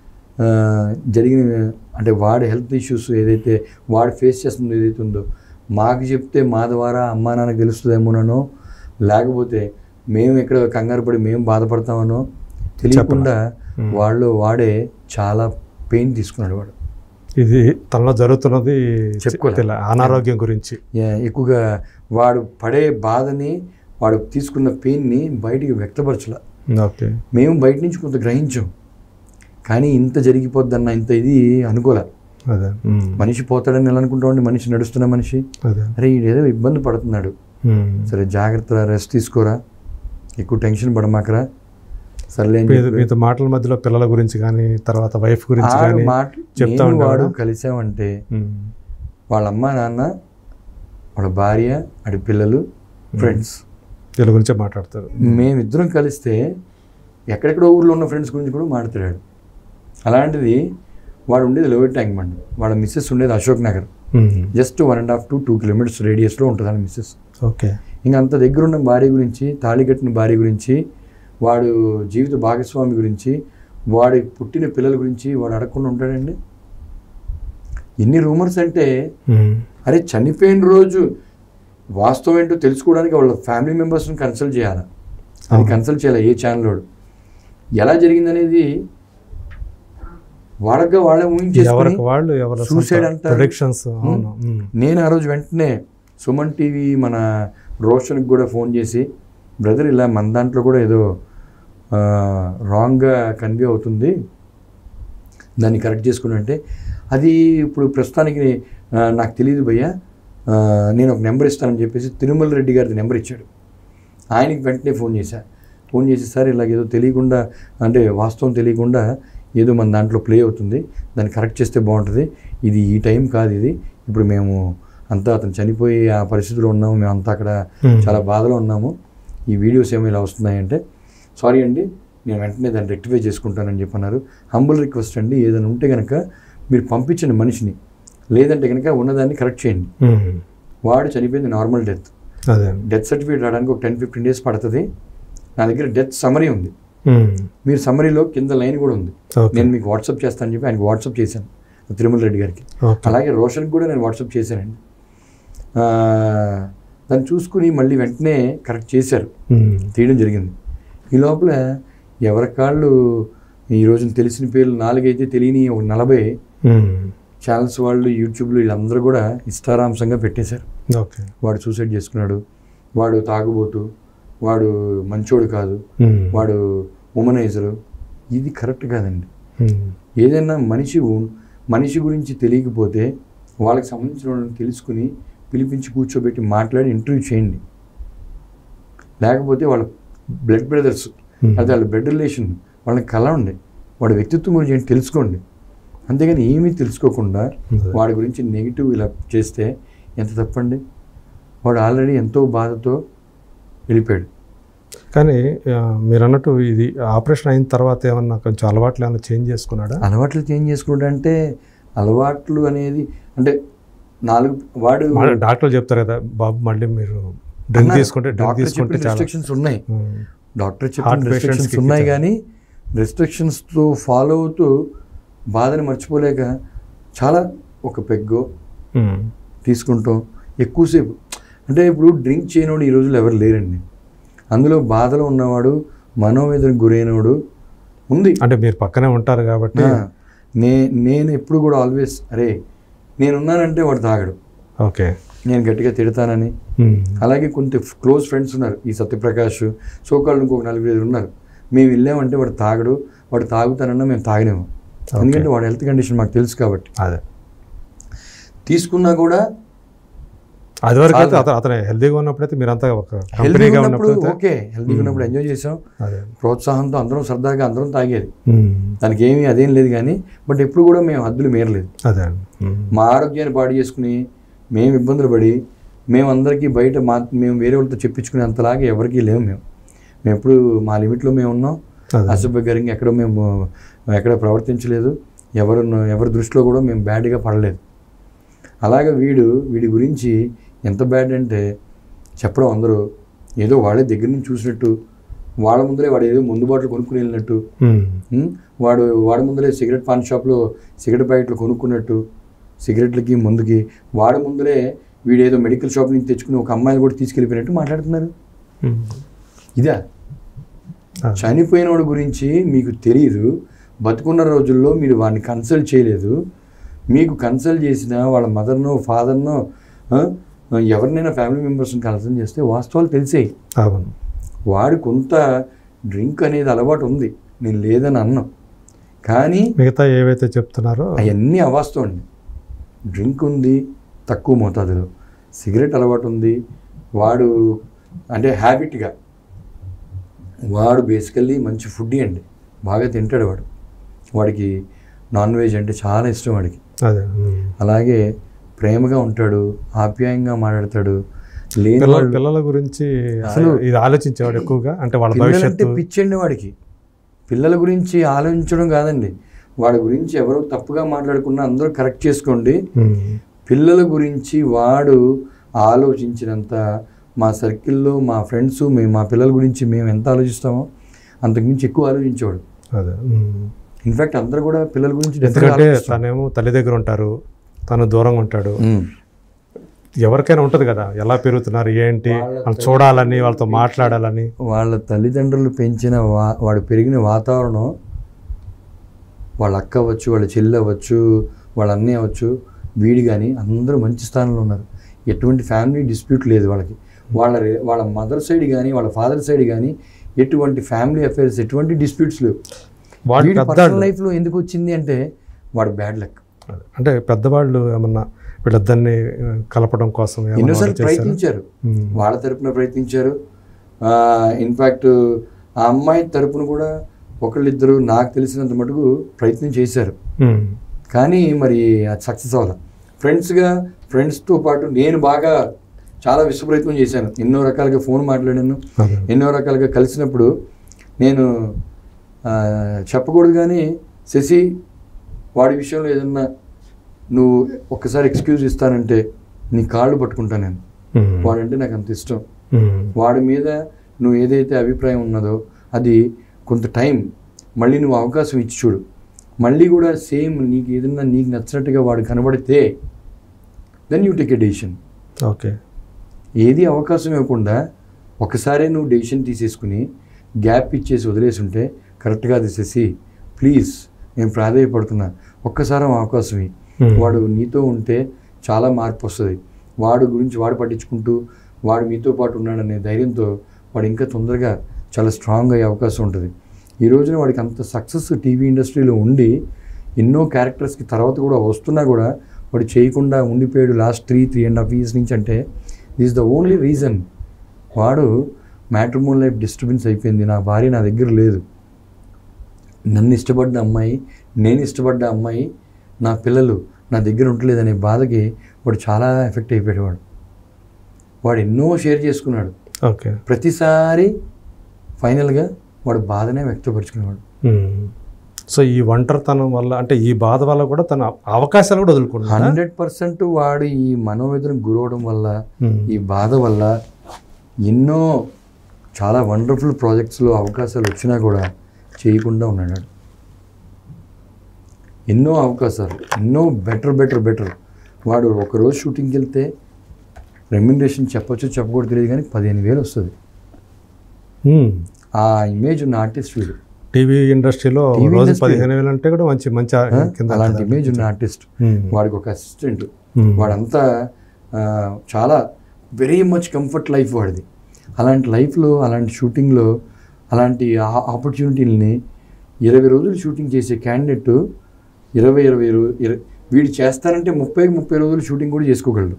Speaker 2: జరిగిన అంటే వాడి హెల్త్ ఇష్యూస్ ఏదైతే వాడు ఫేస్ చేస్తుందో ఏదైతే ఉందో మాకు చెప్తే మా ద్వారా అమ్మా నాన్న గెలుస్తుందేమోనో లేకపోతే మేము ఇక్కడ కంగారు పడి మేము బాధపడతామనో తెలియకుండా
Speaker 1: Hmm.
Speaker 2: వాళ్ళు వాడే చాలా పెయిన్ తీసుకున్నాడు వాడు
Speaker 1: ఇది తనలో జరుగుతున్నది
Speaker 2: చెప్పుకోలే.
Speaker 1: తెల- అనారోగ్యం గురించి
Speaker 2: ఏ- ఎక్కువగా వాడు పడే బాధని వాడు తీసుకున్న పెయిన్ని బయటికి వ్యక్తపరచలే
Speaker 1: ఓకే
Speaker 2: మేము బయట నుంచి కొంత గ్రహించాం కానీ ఇంత జరిగిపోద్దన్న ఇంత ఇది అనుకోలే
Speaker 1: అదే ఉమ్.
Speaker 2: మనిషి పోతాడని ఎలా అనుకుంటామండి మనిషి నడుస్తున్న మనిషి
Speaker 1: అదే
Speaker 2: అరే ఈడేదో ఇబ్బంది పడుతున్నాడు
Speaker 1: ఉమ్.
Speaker 2: సరే జాగ్రత్త రెస్ట్ తీసుకోరా ఎక్కువ టెన్షన్ పడమాకరా సర్లే అని
Speaker 1: మీతో
Speaker 2: చెప్పి
Speaker 1: మీతో మాటల మధ్యలో పిల్లల గురించి కానీ తర్వాత వైఫ్ గురించి
Speaker 2: ఆరు
Speaker 1: కానీ
Speaker 2: మాటలు
Speaker 1: చెప్తా
Speaker 2: నేను వాడు
Speaker 1: ఉండేవాడా?
Speaker 2: కలిసామంటే
Speaker 1: ఉమ్.
Speaker 2: వాళ్ళ అమ్మ నాన్న వాళ్ళ భార్య అడి పిల్లలు ఫ్రెండ్స్
Speaker 1: వీళ్ళ గురించే మాట్లాడతారు
Speaker 2: మేమిద్దరం కలిస్తే ఎక్కడెక్కడో ఊర్లో ఉన్న ఫ్రెండ్స్ గురించి కూడా మాట్లాడాడు అలాంటిది వాడు ఉండేది లోవర్ ట్యాంక్ బండ్ వాళ్ళ మిస్సెస్ ఉండేది అశోక్ నగర్
Speaker 1: ఉమ్.
Speaker 2: Just one and half to two kilometres రేడియస్లో ఉంటుంది వాళ్ళ మిస్సెస్
Speaker 1: ఓకే
Speaker 2: ఇంకా అంత దగ్గర ఉన్న భార్య గురించి తాళి కట్టిన భార్య గురించి వాడు జీవిత భాగస్వామి గురించి వాడి పుట్టిన పిల్లల గురించి వాడు అడగకుండా ఉంటాడండి ఎన్ని రూమర్స్ అంటే
Speaker 1: ఉమ్.
Speaker 2: అరే చనిపోయిన రోజు వాస్తవం ఏంటో తెలుసుకోవడానికి వాళ్ళ ఫ్యామిలీ మెంబర్స్ని కన్సల్ట్ చేయాలి అది
Speaker 1: అవును.
Speaker 2: కన్సల్ట్ చేయాలి ఏ ఛానల్ వాడు ఎలా జరిగిందనేది వాళ్ళగా వాళ్ళే ఊహించేసుకుని
Speaker 1: ఎవరికి వాళ్ళు ఎవరు
Speaker 2: Suicide అంటారు.
Speaker 1: ప్రొడిక్షన్స్ అవును ఉమ్.
Speaker 2: నేను ఆ రోజు వెంటనే సుమన్ టీవీ మన రోషన్కి కూడా ఫోన్ చేసి బ్రదర్ ఇలా మన దాంట్లో కూడా ఏదో రాంగ్గా కన్వే అవుతుంది దాన్ని కరెక్ట్ చేసుకుని అంటే అది ఇప్పుడు ప్రస్తుతానికి ఆ, నాకు తెలియదు భయ్యా ఆ, నేను ఒక నెంబర్ ఇస్తానని చెప్పేసి తిరుమల రెడ్డి గారి నెంబర్ ఇచ్చాడు ఆయనకి వెంటనే ఫోన్ చేశా ఫోన్ చేసి సార్ ఇలాగ ఏదో తెలియకుండా అంటే వాస్తవం తెలియకుండా ఏదో మన దాంట్లో ప్లే అవుతుంది దాన్ని కరెక్ట్ చేస్తే బాగుంటుంది ఇది ఈ టైం కాదు ఇది ఇప్పుడు మేము అంతా అతను చనిపోయి ఆ పరిస్థితిలో ఉన్నాము మేము అంతా అక్కడ
Speaker 1: ఉమ్.
Speaker 2: చాలా బాధలో ఉన్నాము ఈ వీడియోస్ ఏమో ఇలా వస్తున్నాయంటే సారీ అండి నేను వెంటనే దాన్ని రెక్టిఫై చేసుకుంటానని చెప్పన్నారు హంబుల్ రిక్వెస్ట్ అండి ఏదైనా ఉంటే కనుక మీరు పంపించండి మనిషిని లేదంటే కనుక ఉన్నదాన్ని కరెక్ట్ చేయండి
Speaker 1: ఉమ్.
Speaker 2: వాడు చనిపోయింది నార్మల్ డెత్
Speaker 1: అదే
Speaker 2: డెత్ సర్టిఫికేట్ రావడానికి ఒక టెన్ ఫిఫ్టీన్ డేస్ పడుతుంది నా దగ్గర డెత్ సమరీ ఉంది
Speaker 1: ఉమ్.
Speaker 2: మీరు సమరీలో కింద లైన్ కూడా ఉంది
Speaker 1: ఓకే
Speaker 2: నేను మీకు వాట్సాప్ చేస్తానని చెప్పి ఆయనకి వాట్సాప్ చేశాను తిరుమల రెడ్డి గారికి
Speaker 1: ఓకే
Speaker 2: అలాగే రోషన్కి కూడా నేను వాట్సాప్ చేశానండి ఆ, దాన్ని చూసుకుని మళ్ళీ వెంటనే కరెక్ట్ చేశారు
Speaker 1: ఉమ్.
Speaker 2: తీయడం జరిగింది ఈ లోపల ఎవరి కాళ్ళు ఈ రోజున తెలిసిన పేర్లు నాలుగైతే తెలియని ఒక నలభై
Speaker 1: ఉమ్.
Speaker 2: ఛానల్స్ వాళ్ళు యూట్యూబ్లో వీళ్ళందరూ కూడా ఇష్టారాంశంగా పెట్టేశారు
Speaker 1: ఓకే
Speaker 2: వాడు సూసైడ్ చేసుకున్నాడు వాడు తాగుబోతు వాడు మంచోడు కాదు
Speaker 1: ఉమ్.
Speaker 2: వాడు ఉమనైజరు ఇది కరెక్ట్ కాదండి
Speaker 1: ఉమ్.
Speaker 2: ఏదైనా మనిషి ఉన్- మనిషి గురించి తెలియకపోతే వాళ్ళకి సంబంధించిన వాళ్ళని తెలుసుకుని పిలిపించి కూర్చోబెట్టి మాట్లాడి ఇంటర్వ్యూ చేయండి లేకపోతే వాళ్ళ బ్లడ్ బ్రదర్స్
Speaker 1: ఉమ్.
Speaker 2: అది వాళ్ళ బ్లడ్ రిలేషన్ వాళ్ళని కలవండి వాడి వ్యక్తిత్వం గురించి ఏంటి తెలుసుకోండి అంతేగాని ఏమీ తెలుసుకోకుండా
Speaker 1: అదే.
Speaker 2: వాడి గురించి నెగిటివ్ ఇలా చేస్తే ఎంత తప్పండి వాడు ఆల్రెడీ ఎంతో బాధతో వెళ్ళిపోయాడు
Speaker 1: కానీ ఆ, మీరు అన్నట్టు ఇది ఆపరేషన్ అయిన తర్వాత ఏమన్నా కొంచెం అలవాట్లు ఏమన్నా చేంజ్ చేసుకున్నాడా
Speaker 2: అలవాట్లు చేంజ్ చేసుకుంటా అంటే అలవాట్లు అనేది అంటే నాలుగు వాడు
Speaker 1: మన డాక్టర్లు చెప్తారు కదా బాబు మళ్ళీ మీరు డ్రింక్
Speaker 2: అన్నారు,
Speaker 1: తీసుకుంటే డ్రింక్
Speaker 2: డాక్టర్
Speaker 1: తీసుకుంటే
Speaker 2: చెప్పిన
Speaker 1: చాలా
Speaker 2: రెస్ట్రిక్షన్స్ ఉన్నాయి
Speaker 1: ఉమ్.
Speaker 2: డాక్టర్
Speaker 1: Heart
Speaker 2: చెప్పిన
Speaker 1: patients
Speaker 2: రెస్ట్రిక్షన్స్
Speaker 1: కి
Speaker 2: ఉన్నాయి
Speaker 1: ఇచ్చారు.
Speaker 2: కానీ రెస్ట్రిక్షన్స్తో ఫాలో అవుతూ బాధని మర్చిపోలేక చాలా ఒక పెగ్గో
Speaker 1: ఉమ్.
Speaker 2: తీసుకుంటాం ఎక్కువసేపు అంటే ఇప్పుడు డ్రింక్ చేయనోడు ఈ రోజుల్లో ఎవరు లేరండి అందులో బాధలో ఉన్నవాడు మనోవేదనకు గురైనవాడు ఉంది
Speaker 1: అంటే మీరు పక్కనే ఉంటారు కాబట్టి
Speaker 2: ఆ, నే నేను ఎప్పుడు కూడా ఆల్వేస్ అరే నేనున్నానంటే వాడు తాగడు
Speaker 1: ఓకే
Speaker 2: నేను గట్టిగా తిడతానని
Speaker 1: ఉమ్.
Speaker 2: అలాగే కొంత క్లోజ్ ఫ్రెండ్స్ ఉన్నారు ఈ సత్యప్రకాష్ సోకాళ్ళు ఇంకొక నలుగురు ఐదుగురు ఉన్నారు మేము వెళ్ళామంటే వాడు తాగడు వాడు తాగుతానన్నా మేము తాగలేము ఎందుకంటే వాడి హెల్త్ కండిషన్ మాకు తెలుసు కాబట్టి
Speaker 1: అదే
Speaker 2: తీసుకున్నా కూడా
Speaker 1: అది వరకు అయితే
Speaker 2: చాలా.
Speaker 1: అతను అతను హెల్దీగా ఉన్నప్పుడైతే మీరంతా ఒక
Speaker 2: హెల్తీగా
Speaker 1: కంపెనీగా
Speaker 2: ఉన్నప్పుడు
Speaker 1: ఉన్నప్పుడు
Speaker 2: ఓకే హెల్తీగా ఉన్నప్పుడు ఎంజాయ్ చేసాం
Speaker 1: అదే
Speaker 2: ప్రోత్సాహంతో అందరం సరదాగా అందరం తాగేది
Speaker 1: ఉమ్.
Speaker 2: దానికి ఏమీ అదేం లేదు కానీ బట్ ఎప్పుడు కూడా మేము హద్దులు మేరలేదు
Speaker 1: అదే అండి ఉమ్.
Speaker 2: మా ఆరోగ్యాన్ని పాడు చేసుకుని మేము ఇబ్బందులు పడి మేమందరికీ బయట మా మేము వేరే వాళ్ళతో చెప్పించుకునే అంతలాగా ఎవరికీ లేవు మేము మేము ఎప్పుడు మా లిమిట్లో మేము ఉన్నాం
Speaker 1: అదే
Speaker 2: అసభ్యకరంగా ఎక్కడ మేము ఎక్కడ ప్రవర్తించలేదు ఎవరు ఎవరి దృష్టిలో కూడా మేము బ్యాడ్గా పడలేదు అలాగే వీడు వీడి గురించి ఎంత బ్యాడ్ అంటే చెప్పడం అందరూ ఏదో వాళ్ళే దగ్గర నుంచి చూసినట్టు వాళ్ళ ముందరే వాడు ఏదో ముందు బాటలు కొనుక్కుని వెళ్ళినట్టు
Speaker 1: ఉమ్.
Speaker 2: ఉం? వాడు వాడి ముందరే సిగరెట్ పాన్ షాప్లో సిగరెట్ ప్యాకెట్లు కొనుక్కున్నట్టు సిగరెట్లకి ముందుకి వాడి ముందరే వీడు ఏదో మెడికల్ షాప్ నుంచి తెచ్చుకుని ఒక అమ్మాయిని కూడా తీసుకెళ్ళిపోయినట్టు మాట్లాడుతున్నారు
Speaker 1: ఉమ్.
Speaker 2: ఇదా
Speaker 1: అదే.
Speaker 2: చనిపోయిన వాడి గురించి మీకు తెలియదు బతుకున్న రోజుల్లో మీరు వాడిని కన్సల్ట్ చేయలేదు మీకు కన్సల్ట్ చేసిన వాళ్ళ మదర్నో ఫాదర్నో ఎవరినైనా ఫ్యామిలీ మెంబర్స్ని కన్సల్ట్ చేస్తే వాస్తవాలు తెలిసాయి
Speaker 1: అవును
Speaker 2: వాడి కొంత డ్రింక్ అనేది అలవాటు ఉంది నేను లేదని అన్నాం కానీ
Speaker 1: మిగతా ఏవైతే చెప్తున్నారో
Speaker 2: అవన్నీ అవాస్తవం అండి డ్రింక్ ఉంది తక్కువ మోతాదులో సిగరెట్ అలవాటు ఉంది వాడు అంటే హ్యాబిట్గా వాడు బేసికల్లీ మంచి ఫుడ్ అండి బాగా తింటాడు వాడు వాడికి నాన్ వెజ్ అంటే చాలా ఇష్టం వాడికి
Speaker 1: అదే ఉమ్.
Speaker 2: అలాగే ప్రేమగా ఉంటాడు ఆప్యాయంగా మాట్లాడతాడు లేని
Speaker 1: పిల్లల
Speaker 2: వాళ్ళు
Speaker 1: పిల్లల గురించి
Speaker 2: అసలు-
Speaker 1: ఇది ఆలోచించేవాడు ఎక్కువగా అంటే వాళ్ళ
Speaker 2: పిల్లలంటే
Speaker 1: భవిష్యత్తు
Speaker 2: పిచ్చండి వాడికి పిల్లల గురించి ఆలోచించడం కాదండి వాడి గురించి ఎవరో తప్పుగా మాట్లాడకుండా అందరూ కరెక్ట్ చేసుకోండి
Speaker 1: ఉమ్.
Speaker 2: పిల్లల గురించి వాడు ఆలోచించినంత మా సర్కిల్లో మా ఫ్రెండ్స్ మేము మా పిల్లల గురించి మేము ఎంత ఆలోచిస్తామో అంతకుమించి ఎక్కువ ఆలోచించేవాడు
Speaker 1: అదే ఉమ్.
Speaker 2: ఇన్ఫాక్ట్ అందరూ కూడా పిల్లల గురించి definitely
Speaker 1: ఎందుకంటే
Speaker 2: ఆలోచిస్తారు.
Speaker 1: తనేమో తల్లి దగ్గర ఉంటారు తను దూరంగా ఉంటాడు
Speaker 2: ఉమ్.
Speaker 1: ఎవరికైనా ఉంటుంది కదా ఎలా పెరుగుతున్నారు ఏంటి వాళ్ళు చూడాలని వాళ్ళతో మాట్లాడాలని
Speaker 2: వాళ్ళ తల్లిదండ్రులు పెంచిన వా వాడు పెరిగిన వాతావరణం వాళ్ళ అక్క అవ్వచ్చు వాళ్ళ చెల్లి అవ్వచ్చు వాళ్ళ అన్నయ్య అవ్వచ్చు వీడి కానీ అందరూ మంచి స్థానంలో ఉన్నారు ఎటువంటి ఫ్యామిలీ డిస్ప్యూట్ లేదు వాళ్ళకి వాళ్ళ రే- వాళ్ళ మదర్ సైడ్ కానీ వాళ్ళ ఫాదర్ సైడ్ కానీ ఎటువంటి ఫ్యామిలీ అఫైర్స్ ఎటువంటి డిస్ప్యూట్స్ లేవు
Speaker 1: వాడు
Speaker 2: వీడి
Speaker 1: పెద్ద
Speaker 2: పర్సనల్ లైఫ్లో ఎందుకు వచ్చింది అంటే వాడు బ్యాడ్ లక్
Speaker 1: అంటే పెద్దవాళ్ళు ఏమన్నా వీళ్ళిద్దరిని ఆ, కలపడం కోసం ఏమన్నా
Speaker 2: ఎన్నోసార్లు
Speaker 1: వాళ్ళు చేశారా?
Speaker 2: ప్రయత్నించారు
Speaker 1: ఉమ్.
Speaker 2: వాళ్ళ తరపున ప్రయత్నించారు ఇన్ఫ్యాక్ట్ ఆ అమ్మాయి తరపున కూడా ఒకళ్ళిద్దరు నాకు తెలిసినంత మటుకు ప్రయత్నం చేశారు
Speaker 1: ఉమ్.
Speaker 2: కానీ మరి అది సక్సెస్ అవ్వాలి ఫ్రెండ్స్గా ఫ్రెండ్స్తో పాటు నేను బాగా చాలా విశ్వ ప్రయత్నం చేశాను ఎన్నో రకాలుగా ఫోన్ మాట్లాడాను
Speaker 1: అదే.
Speaker 2: ఎన్నో రకాలుగా కలిసినప్పుడు నేను ఆ, చెప్పకూడదు కానీ శశి వాడి విషయంలో ఏదన్నా నువ్వు ఒక్కసారి ఎక్స్క్యూజ్ ఇస్తానంటే నీ కాళ్ళు పట్టుకుంటా నేను
Speaker 1: ఉమ్.
Speaker 2: వాడంటే నాకు అంత ఇష్టం
Speaker 1: ఉమ్.
Speaker 2: వాడి మీద నువ్వు ఏదైతే అభిప్రాయం ఉన్నదో అది కొంత టైం మళ్ళీ నువ్వు అవకాశం ఇచ్చి చూడు మళ్ళీ కూడా సేమ్ నీకు ఏదన్నా నీకు నచ్చినట్టుగా వాడు కనబడితే then you take a decision
Speaker 1: okay
Speaker 2: ఏది అవకాశం ఇవ్వకుండా ఒకసారే నువ్వు డెసిషన్ తీసేసుకుని గ్యాప్ ఇచ్చేసి వదిలేసి ఉంటే కరెక్ట్గా అది చేసి ప్లీజ్ నేను ప్రాధాయపడుతున్నా ఒక్కసారి అవకాశం ఇయ్యి.
Speaker 1: Hmm.
Speaker 2: వాడు నీతో ఉంటే చాలా మార్పు వస్తుంది వాడు గురించి వాడు పట్టించుకుంటూ వాడు మీతో పాటు ఉన్నాడనే ధైర్యంతో వాడు ఇంకా తొందరగా చాలా స్ట్రాంగ్ అయ్యే అవకాశం ఉంటుంది ఈ రోజున వాడికి అంత సక్సెస్ టీవీ ఇండస్ట్రీలో ఉండి ఎన్నో క్యారెక్టర్స్కి తర్వాత కూడా వస్తున్నా కూడా వాడు చేయకుండా ఉండిపోయాడు last three three and half years నుంచి అంటే దిస్ ద ఓన్లీ రీజన్ వాడు మ్యాట్రిమోన్ లైఫ్ డిస్టర్బెన్స్ అయిపోయింది నా భార్య నా దగ్గర లేదు నన్ను ఇష్టపడ్డ అమ్మాయి నేను ఇష్టపడ్డ అమ్మాయి నా పిల్లలు నా దగ్గర ఉండలేదనే బాధకి వాడు చాలా ఎఫెక్ట్ అయిపోయాడు వాడు వాడు ఎన్నో షేర్ చేసుకున్నాడు
Speaker 1: ఓకే
Speaker 2: ప్రతిసారి ఫైనల్గా వాడు బాధనే వ్యక్తపరుచుకునేవాడు
Speaker 1: ఉమ్. సో ఈ ఒంటరితనం వల్ల అంటే ఈ బాధ వల్ల కూడా తన అవకాశాలు కూడా వదులుకుంటున్నా
Speaker 2: హండ్రెడ్ పర్సెంట్ వాడు ఈ మనోవేదనకు గురవడం వల్ల ఈ బాధ వల్ల ఎన్నో చాలా వండర్ఫుల్ ప్రాజెక్ట్స్లో అవకాశాలు వచ్చినా కూడా చేయకుండా ఉన్నాడు వాడు. ఎన్నో అవకాశాలు ఎన్నో బెటర్ బెటర్ బెటర్ వాడు ఒకరోజు షూటింగ్కి వెళ్తే రెమ్యునరేషన్ చెప్పొచ్చు చెప్పకూడదు తెలియదు కానీ పదిహేను వేలు వస్తుంది ఆ ఇమేజ్ ఉన్న ఆర్టిస్ట్ వీడు
Speaker 1: టీవీ ఇండస్ట్రీలో
Speaker 2: TV
Speaker 1: రోజు
Speaker 2: industry.
Speaker 1: పదిహేను వేలు అంటే కూడా మంచి మంచి ఆ-
Speaker 2: ఆ?
Speaker 1: కింద
Speaker 2: అలాంటి ఇమేజ్ ఉన్న ఆర్టిస్ట్
Speaker 1: ఉమ్.
Speaker 2: వాడికి ఒక అసిస్టెంట్
Speaker 1: ఉమ్.
Speaker 2: వాడంతా ఆ, చాలా వెరీ మచ్ కంఫర్ట్ లైఫ్ వాడిది అలాంటి లైఫ్లో అలాంటి షూటింగ్లో అలాంటి ఆపర్చునిటీలని ఇరవై రోజులు షూటింగ్ చేసే క్యాండిడేట్ ఇరవై ఇరవై రో ఇర- వీడు చేస్తారంటే ముప్పై ముప్పై రోజులు షూటింగ్ కూడా చేసుకోగలడు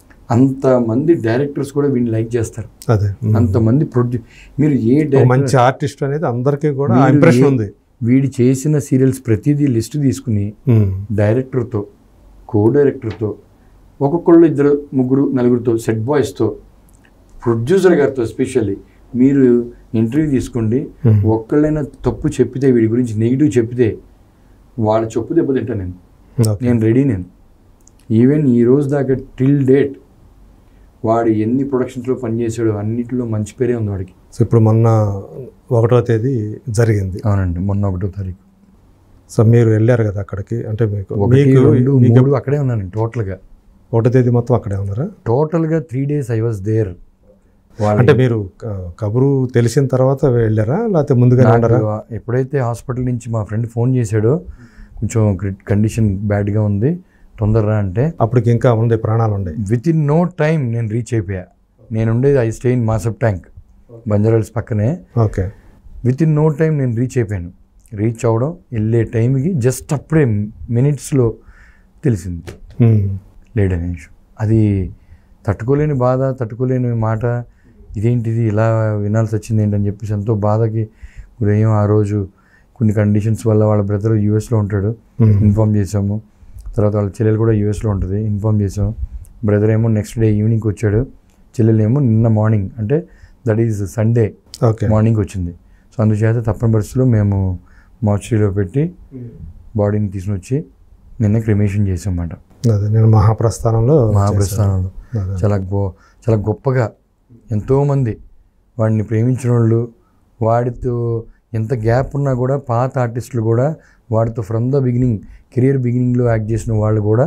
Speaker 2: అంతమంది డైరెక్టర్స్ కూడా వీడిని లైక్ చేస్తారు
Speaker 1: అదే ఉమ్.
Speaker 2: అంతమంది ప్రొడ్యూ మీరు ఏ
Speaker 1: ఒక
Speaker 2: డైరెక్టర్
Speaker 1: మంచి ఆర్టిస్ట్ అనేది అందరికీ కూడా
Speaker 2: మీరు
Speaker 1: ఇంప్రెషన్
Speaker 2: ఏ-
Speaker 1: ఉంది
Speaker 2: వీడి చేసిన సీరియల్స్ ప్రతిదీ లిస్ట్ తీసుకుని
Speaker 1: ఉమ్.
Speaker 2: డైరెక్టర్తో కో డైరెక్టర్తో ఒక్కొక్కళ్ళు ఇద్దరు ముగ్గురు నలుగురితో సెట్ బాయ్స్తో ప్రొడ్యూసర్ గారితో ఎస్పెషల్లీ మీరు ఇంటర్వ్యూ తీసుకోండి
Speaker 1: Hmm.
Speaker 2: ఒక్కళ్ళైనా తప్పు చెప్పితే వీడి గురించి నెగిటివ్ చెప్పితే వాళ్ళ చెప్పు దెబ్బ తింటా నేను
Speaker 1: ఓకే.
Speaker 2: నేను రెడీ నేను ఈవెన్ ఈ రోజు దాకా టిల్ డేట్ వాడు ఎన్ని ప్రొడక్షన్స్లో పనిచేసాడో అన్నిటిలో మంచి పేరే ఉంది వాడికి
Speaker 1: సో ఇప్పుడు మొన్న ఒకటో తేదీ జరిగింది
Speaker 2: అవునండి మొన్న ఒకటో తారీఖు
Speaker 1: సో మీరు వెళ్ళారు కదా అక్కడికి అంటే మీకు
Speaker 2: ఒకటి
Speaker 1: మీకు
Speaker 2: రెండు
Speaker 1: మీకు
Speaker 2: మూడు అక్కడే ఉన్నాను టోటల్గా
Speaker 1: ఒకటో తేదీ మొత్తం అక్కడే ఉన్నారా
Speaker 2: టోటల్గా three days I was there వాళ్ళ
Speaker 1: అంటే మీరు క- కబురు తెలిసిన తర్వాత వెళ్ళారా లేకపోతే ముందుగా
Speaker 2: నాకు
Speaker 1: ఉండరా
Speaker 2: ఎప్పుడైతే హాస్పిటల్ నుంచి మా ఫ్రెండ్ ఫోన్ చేశాడో కొంచెం కండిషన్ బ్యాడ్గా ఉంది తొందరరా అంటే
Speaker 1: అప్పటికి ఇంకా ఉంది ప్రాణాలు ఉన్నాయి
Speaker 2: విత్ ఇన్ నో టైం నేను రీచ్ అయిపోయా నేను ఉండేది I stay in Masab tank Banjara Hills పక్కనే
Speaker 1: okay
Speaker 2: within no time నేను రీచ్ అయిపోయాను రీచ్ అవ్వడం వెళ్ళే టైంకి జస్ట్ అప్పుడే మినిట్స్లో తెలిసింది
Speaker 1: ఉమ్.
Speaker 2: లేడనే విషయం అది తట్టుకోలేని బాధ తట్టుకోలేని మాట ఇదేంటిది ఇలా వినాల్సి వచ్చింది ఏంటని చెప్పేసి ఎంతో బాధకి గురయ్యాం ఆ రోజు కొన్ని కండిషన్స్ వల్ల వాళ్ళ బ్రదర్ యూఎస్లో ఉంటాడు
Speaker 1: ఉమ్.
Speaker 2: ఇన్ఫామ్ చేసాము తర్వాత వాళ్ళ చెల్లెలు కూడా యూఎస్లో ఉంటుంది ఇన్ఫామ్ చేసాము బ్రదర్ ఏమో నెక్స్ట్ డే ఈవినింగ్కి వచ్చాడు చెల్లెలు ఏమో నిన్న మార్నింగ్ అంటే that is Sunday
Speaker 1: okay
Speaker 2: morning వచ్చింది సో అందుచేత తప్పని పరిస్థితిలో మేము మార్చరీలో పెట్టి బాడీని తీసుకుని వచ్చి నిన్న క్రిమేషన్ చేసాం అన్నమాట
Speaker 1: అదే నేను మహాప్రస్థానంలో
Speaker 2: మహాప్రస్థానంలో
Speaker 1: అదే.
Speaker 2: చాలా గో చాలా గొప్పగా ఎంతోమంది వాడిని ప్రేమించిన వాళ్ళు వాడితో ఎంత గ్యాప్ ఉన్నా కూడా పాత ఆర్టిస్టులు కూడా వాడితో ఫ్రమ్ ద బిగినింగ్ కెరియర్ బిగినింగ్లో యాక్ట్ చేసిన వాళ్ళు కూడా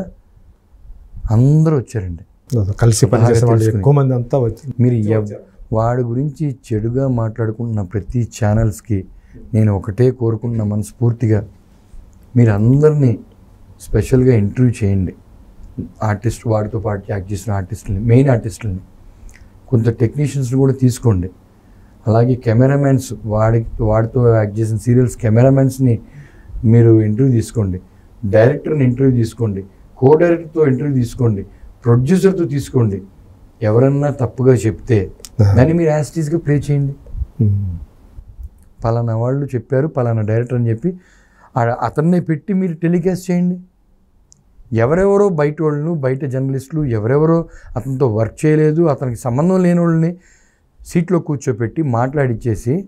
Speaker 2: అందరూ వచ్చారండి
Speaker 1: అదే. కలిసి పనిచేసే వాళ్ళు
Speaker 2: తెలుసుకుని.
Speaker 1: ఎక్కువ మంది అంతా వచ్చి
Speaker 2: మీరు ఎవ్- వాడి గురించి చెడుగా మాట్లాడుకుంటున్న ప్రతి ఛానల్స్కి నేను ఒకటే కోరుకున్న మనస్ఫూర్తిగా మీరు అందరినీ స్పెషల్గా ఇంటర్వ్యూ చేయండి ఆర్టిస్ట్ వాడితో పాటు యాక్ట్ చేసిన ఆర్టిస్టులని మెయిన్ ఆర్టిస్టులని కొంత టెక్నీషియన్స్ని కూడా తీసుకోండి అలాగే కెమెరామెన్స్ వాడి వాడితో యాక్ట్ చేసిన సీరియల్స్ కెమెరామెన్స్ని మీరు ఇంటర్వ్యూ తీసుకోండి డైరెక్టర్ని ఇంటర్వ్యూ తీసుకోండి కో డైరెక్టర్తో ఇంటర్వ్యూ తీసుకోండి ప్రొడ్యూసర్తో తీసుకోండి ఎవరన్నా తప్పుగా చెప్తే దాన్ని మీరు యాస్టీస్గా ప్లే చేయండి
Speaker 1: ఉమ్.
Speaker 2: పలానా వాళ్ళు చెప్పారు పలానా డైరెక్టర్ అని చెప్పి ఆ- అతన్నే పెట్టి మీరు టెలికాస్ట్ చేయండి ఎవరెవరో బయట వాళ్ళను బయట జర్నలిస్టులు ఎవరెవరో అతనితో వర్క్ చేయలేదు అతనికి సంబంధం లేని వాళ్ళని సీట్లో కూర్చోపెట్టి మాట్లాడిచ్చేసి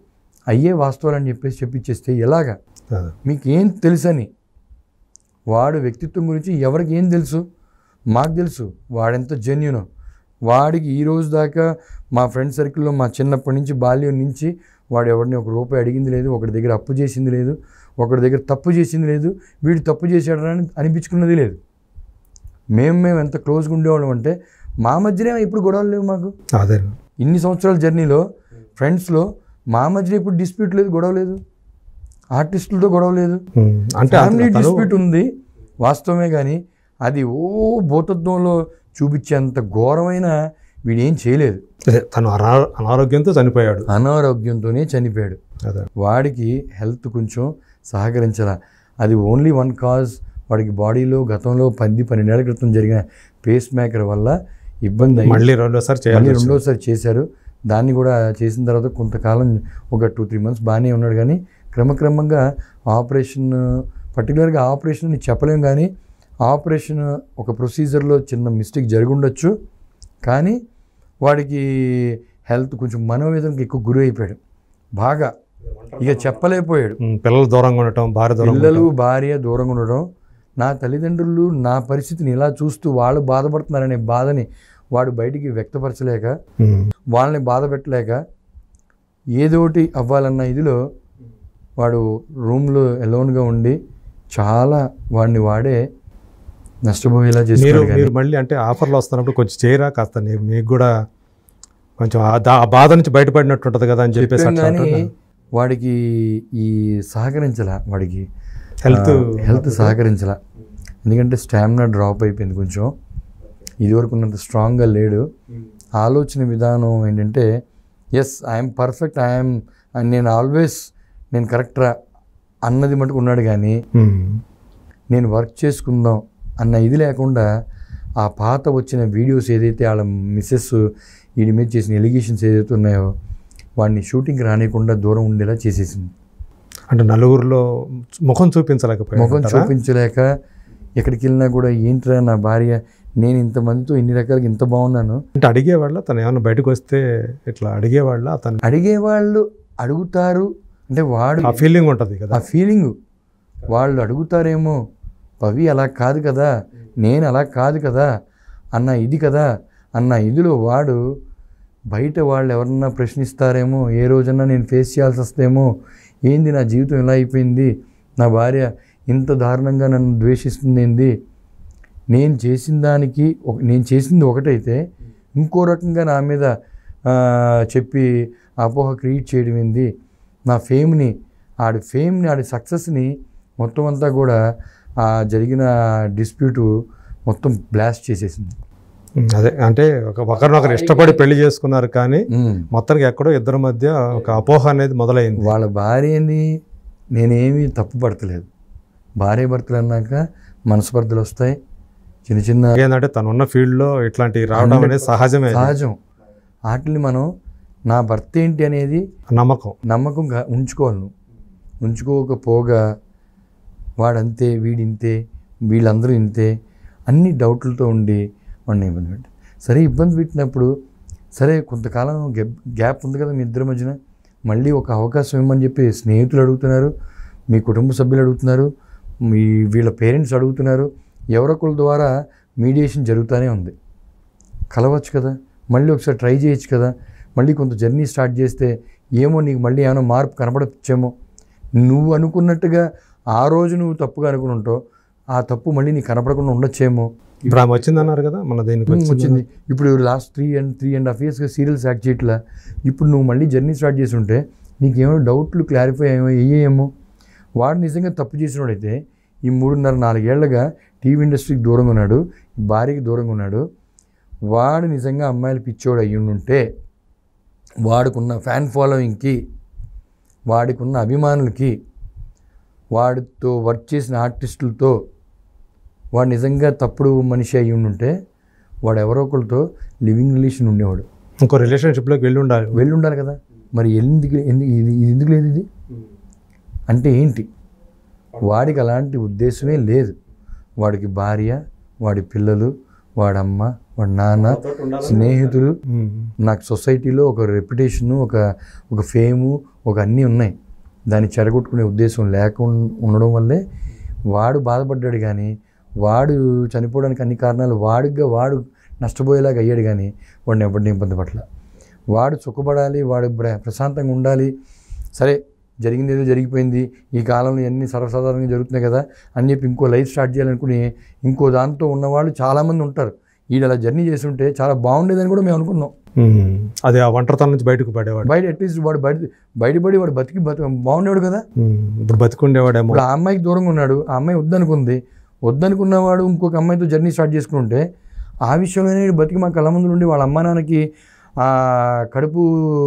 Speaker 2: అయ్యే వాస్తవాలు అని చెప్పేసి చెప్పించేస్తే ఎలాగా
Speaker 1: అదే.
Speaker 2: మీకు ఏం తెలుసని వాడు వ్యక్తిత్వం గురించి ఎవరికి ఏం తెలుసు మాకు తెలుసు వాడెంత జెన్యునో వాడికి ఈ రోజు దాకా మా ఫ్రెండ్ సర్కిల్లో మా చిన్నప్పటి నుంచి బాల్యం నుంచి వాడు ఎవరిని ఒక రూపాయి అడిగింది లేదు ఒకటి దగ్గర అప్పు చేసింది లేదు ఒకటి దగ్గర తప్పు చేసింది లేదు వీడు తప్పు చేశాడని అనిపించుకున్నది లేదు మేము మేము ఎంత క్లోజ్గా ఉండేవాళ్ళం అంటే మా మధ్యనే ఇప్పుడు గొడవలు లేవు మాకు
Speaker 1: అదే
Speaker 2: ఇన్ని సంవత్సరాల జర్నీలో ఫ్రెండ్స్లో మా మధ్యన ఇప్పుడు డిస్ప్యూట్ లేదు గొడవ లేదు ఆర్టిస్టులతో గొడవ లేదు
Speaker 1: ఉమ్, అంటే
Speaker 2: ఫ్యామిలీ
Speaker 1: అతను-
Speaker 2: డిస్ప్యూట్ ఉంది వాస్తవమే కానీ అది ఓ భూతత్వంలో చూపించేంత ఘోరమైన వీడేం చేయలేదు
Speaker 1: అదే, తను అనా- అనారోగ్యంతో చనిపోయాడు
Speaker 2: అనారోగ్యంతోనే చనిపోయాడు
Speaker 1: అదే
Speaker 2: వాడికి హెల్త్ కొంచెం సహకరించాల అది ఓన్లీ వన్ కాజ్ వాడికి బాడీలో గతంలో పది పన్నెండేళ్ల క్రితం జరిగిన పేస్ మేకర్ వల్ల ఇబ్బంది అయ్యి
Speaker 1: మళ్ళీ రెండోసారి
Speaker 2: మళ్ళీ
Speaker 1: చేయాలి వచ్చింది.
Speaker 2: రెండోసారి చేశారు దాన్ని కూడా చేసిన తర్వాత కొంతకాలం ఒక టూ త్రీ మంత్స్ బాగానే ఉన్నాడు కానీ క్రమక్రమంగా ఆపరేషన్ పర్టికులర్గా ఆపరేషన్ అని చెప్పలేం కానీ ఆపరేషన్ ఒక ప్రొసీజర్లో చిన్న మిస్టేక్ జరిగి ఉండొచ్చు కానీ వాడికి హెల్త్ కొంచెం మనోవేదనకి ఎక్కువ గురి అయిపోయాడు బాగా ఇక చెప్పలేకపోయాడు
Speaker 1: ఉమ్, పిల్లలు దూరంగా ఉండటం భార్య దూరంగా
Speaker 2: పిల్లలు భార్య దూరంగా ఉండడం నా తల్లిదండ్రులు నా పరిస్థితిని ఇలా చూస్తూ వాళ్ళు బాధపడుతున్నారనే బాధని వాడు బయటికి వ్యక్తపరచలేక
Speaker 1: ఉండటం. ఉమ్,
Speaker 2: వాళ్ళని బాధ పెట్టలేక ఏదోటి అవ్వాలన్న ఇదిలో వాడు రూమ్లో ఎలోన్గా ఉండి చాలా వాడిని వాడే నష్టపోయేలా
Speaker 1: మీరు
Speaker 2: చేస్తున్నాడు కానీ
Speaker 1: మీరు మళ్ళీ అంటే ఆఫర్లు వస్తున్నప్పుడు కొంచెం చేయరా కాస్త నీ- మీకు కూడా కొంచెం ఆ దా- ఆ బాధ నుంచి బయటపడినట్టు ఉంటుంది కదా అని చెప్పేసి
Speaker 2: చెప్పాం
Speaker 1: అట్లా
Speaker 2: కానీ
Speaker 1: అంటున్నా.
Speaker 2: వాడికి ఈ సహకరించలా వాడికి
Speaker 1: హెల్త్
Speaker 2: హెల్త్ సహకరించలా ఎందుకంటే స్టామినా డ్రాప్ అయిపోయింది కొంచెం ఇదివరకు ఉన్నంత స్ట్రాంగ్గా లేడు ఆలోచన విధానం ఏంటంటే ఎస్ ఐఎమ్ పర్ఫెక్ట్ ఐఎమ్ నేను ఆల్వేస్ నేను కరెక్ట్రా అన్నది మటుకు ఉన్నాడు కానీ
Speaker 1: ఉమ్,
Speaker 2: నేను వర్క్ చేసుకుందాం అన్న ఇది లేకుండా ఆ పాత వచ్చిన వీడియోస్ ఏదైతే వాళ్ళ మిస్సెస్ వీడి మీద చేసిన ఎలిగేషన్స్ ఏదైతే ఉన్నాయో వాడిని షూటింగ్ రానియకుండా దూరం ఉండేలా చేసేసింది
Speaker 1: అంటే నలుగురిలో ముఖం చూపించలేకపోయాడు
Speaker 2: ముఖం
Speaker 1: అంటారా?
Speaker 2: చూపించలేక ఎక్కడికి వెళ్ళినా కూడా ఏంట్రా నా భార్య నేను ఇంతమందితో ఇన్ని రకాలుగా ఇంత బాగున్నాను
Speaker 1: అంటే అడిగేవాళ్ళ తను ఏమైనా బయటకు వస్తే ఇట్లా అడిగేవాళ్ళ అతను
Speaker 2: అడిగేవాళ్ళు అడుగుతారు అంటే వాడు
Speaker 1: ఆ ఫీలింగ్ ఉంటుంది కదా
Speaker 2: ఆ ఫీలింగ్ వాళ్ళు అడుగుతారేమో పవి అలా కాదు కదా నేను అలా కాదు కదా అన్న ఇది కదా అన్న ఇదిలో వాడు బయట వాళ్ళు ఎవరన్నా ప్రశ్నిస్తారేమో ఏ రోజన్నా నేను ఫేస్ చేయాల్సి వస్తేమో ఏంది నా జీవితం ఇలా అయిపోయింది నా భార్య ఇంత దారుణంగా నన్ను ద్వేషిస్తుంది ఏంది నేను చేసిన దానికి ఒక నేను చేసింది ఒకటైతే ఇంకో రకంగా నా మీద ఆ, చెప్పి అపోహ క్రియేట్ చేయడం ఏంది నా ఫేమ్ని ఆడి ఫేమ్ని ఆడి సక్సెస్ని మొత్తం అంతా కూడా ఆ జరిగిన డిస్ప్యూటు మొత్తం బ్లాస్ట్ చేసేసింది
Speaker 1: ఉమ్, అదే అంటే ఒక ఒకరినొకరు ఇష్టపడి పెళ్లి చేసుకున్నారు కానీ
Speaker 2: ఉమ్.
Speaker 1: మొత్తానికి ఎక్కడో ఇద్దరి మధ్య ఒక అపోహ అనేది మొదలైంది
Speaker 2: వాళ్ళ భార్యని నేనేమీ తప్పు పడతలేదు భార్య భర్తలు అన్నాక మనస్పర్ధలు వస్తాయి చిన్న చిన్న
Speaker 1: ఏంటంటే తను ఉన్న ఫీల్డ్ లో ఇట్లాంటివి రావడం అనేది సహజమే
Speaker 2: సహజం వాటిని మనం నా భర్త ఏంటి అనేది
Speaker 1: నమ్మకం
Speaker 2: నమ్మకంగా ఉంచుకోవాలి నువ్వు ఉంచుకోకపోగా వాడంతే వీడింతే వీళ్ళందరూ ఇంతే అన్ని డౌట్లతో ఉండి వాడిని ఇబ్బంది పెట్టారు సరే ఇబ్బంది పెట్టినప్పుడు సరే కొంతకాలం గ్యాప్ గ్యాప్ ఉంది కదా మీ ఇద్దరి మధ్యన మళ్ళీ ఒక అవకాశం ఇవ్వమని చెప్పి స్నేహితులు అడుగుతున్నారు మీ కుటుంబ సభ్యులు అడుగుతున్నారు మీ వీళ్ళ పేరెంట్స్ అడుగుతున్నారు ఎవరొకరి ద్వారా మీడియేషన్ జరుగుతూనే ఉంది కలవచ్చు కదా మళ్ళీ ఒకసారి ట్రై చేయొచ్చు కదా మళ్ళీ కొంత జర్నీ స్టార్ట్ చేస్తే ఏమో నీకు మళ్ళీ ఏమైనా మార్పు కనపడచ్చేమో నువ్వు అనుకున్నట్టుగా ఆ రోజు నువ్వు తప్పుగా అనుకుని ఉంటావు ఆ తప్పు మళ్ళీ నీకు కనపడకుండా ఉండొచ్చేమో
Speaker 1: ఇప్పుడు ఆమె వచ్చిందన్నారు కదా మన దీనికి
Speaker 2: ఉమ్,
Speaker 1: వచ్చింది
Speaker 2: వచ్చింది ఇప్పుడు last three and three and half ఇయర్స్గా సీరియల్స్ యాక్ట్ చేయట్లా ఇప్పుడు నువ్వు మళ్ళీ జర్నీ స్టార్ట్ చేసి ఉంటే నీకేమో డౌట్లు క్లారిఫై ఏమో అయ్యేయేమో వాడు నిజంగా తప్పు చేసినోడైతే ఈ మూడున్నర నాలుగేళ్లుగా టీవీ ఇండస్ట్రీకి దూరంగా ఉన్నాడు భార్యకి దూరంగా ఉన్నాడు వాడు నిజంగా అమ్మాయిలు పిచ్చోడు అయ్యి ఉంటే వాడుకున్న ఫ్యాన్ ఫాలోయింగ్కి వాడికున్న అభిమానులకి వాడితో వర్క్ చేసిన ఆర్టిస్టులతో వాడు నిజంగా తప్పుడు మనిషి అయి ఉంటే వాడు ఎవరో ఒకరితో లివింగ్ రిలేషన్ ఉండేవాడు
Speaker 1: ఇంకో రిలేషన్షిప్లోకి వెళ్ళి ఉండాలి
Speaker 2: వెళ్ళి ఉండాలి కదా మరి ఎందుకు ఎందు- ఇది ఇది ఎందుకు లేదు ఇది అంటే ఏంటి వాడికి అలాంటి ఉద్దేశమే లేదు వాడికి భార్య వాడి పిల్లలు వాడమ్మ వాడి నాన్న స్నేహితులు
Speaker 1: ఉమ్.
Speaker 2: నాకు సొసైటీలో ఒక రెప్యుటేషను ఒక ఒక ఫేము ఒక అన్నీ ఉన్నాయి దాన్ని చెడగొట్టుకునే ఉద్దేశం లేకుండా ఉండడం వల్లే వాడు బాధపడ్డాడు కానీ వాడు చనిపోవడానికి అన్ని కారణాలు వాడిగా వాడు నష్టపోయేలాగా అయ్యాడు కానీ వాడిని ఎవరిని ఇబ్బంది పట్ల వాడు సుఖపడాలి వాడు ప్ర- ప్రశాంతంగా ఉండాలి సరే జరిగింది ఏదో జరిగిపోయింది ఈ కాలంలో ఇవన్నీ సర్వసాధారణంగా జరుగుతున్నాయి కదా అని చెప్పి ఇంకో లైఫ్ స్టార్ట్ చేయాలనుకుని ఇంకో దాంతో ఉన్నవాళ్ళు చాలామంది ఉంటారు ఈడు అలా జర్నీ చేసి ఉంటే చాలా బాగుండేదని కూడా మేము అనుకున్నాం
Speaker 1: ఉమ్. అదే ఆ ఒంటరితనం నుంచి బయటకు పడేవాడు
Speaker 2: బయట అట్లీస్ట్ వాడు బయట బయటపడి వాడు బతికి బతి బాగుండేవాడు కదా
Speaker 1: ఉమ్. ఇప్పుడు బతికుండేవాడేమో
Speaker 2: ఇప్పుడు ఆ అమ్మాయికి దూరంగా ఉన్నాడు ఆ అమ్మాయి వద్దనుకుంది వద్దనుకున్నవాడు ఇంకొక అమ్మాయితో జర్నీ స్టార్ట్ చేసుకుంటే ఆ విషయంలోనే వీడు బతికి మా కళ్ళ ముందు నుండి వాళ్ళ అమ్మ నాన్నకి ఆ కడుపు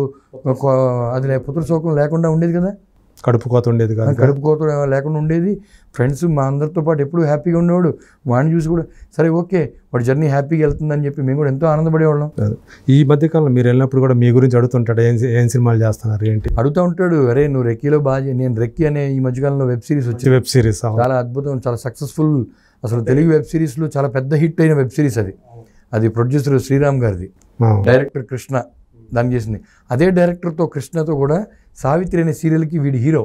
Speaker 2: కొ- అది లే- పుత్ర శోకం లేకుండా ఉండేది కదా
Speaker 1: కడుపు కోత ఉండేది కాదు
Speaker 2: కడుపు కోత లేకుండా ఉండేది ఫ్రెండ్స్ మా అందరితో పాటు ఎప్పుడు హ్యాపీగా ఉండేవాడు వాడిని చూసి కూడా సరే ఓకే వాడు జర్నీ హ్యాపీగా వెళ్తుందని చెప్పి మేము కూడా ఎంతో ఆనందపడేవాళ్ళం
Speaker 1: అదే. ఈ మధ్యకాలంలో మీరు వెళ్ళినప్పుడు కూడా మీ గురించి అడుగుతుంటాడు ఏం ఏం సినిమాలు చేస్తున్నారు ఏంటి
Speaker 2: అడుగుతూ ఉంటాడు అరే నువ్వు రెక్కీలో బాగా చే-" నేను రెక్కీ అనే ఈ మధ్యకాలంలో వెబ్ సిరీస్ వచ్చి
Speaker 1: వెబ్ సిరీస్
Speaker 2: చాలా అద్భుతం చాలా సక్సెస్ఫుల్ అసలు తెలుగు వెబ్ సిరీస్లో చాలా పెద్ద హిట్ అయిన వెబ్ సిరీస్ అది అది ప్రొడ్యూసర్ శ్రీరామ్ గారిది డైరెక్టర్ కృష్ణ దాన్ని చేసింది అదే డైరెక్టర్తో కృష్ణతో కూడా సావిత్రి అనే సీరియల్కి వీడి హీరో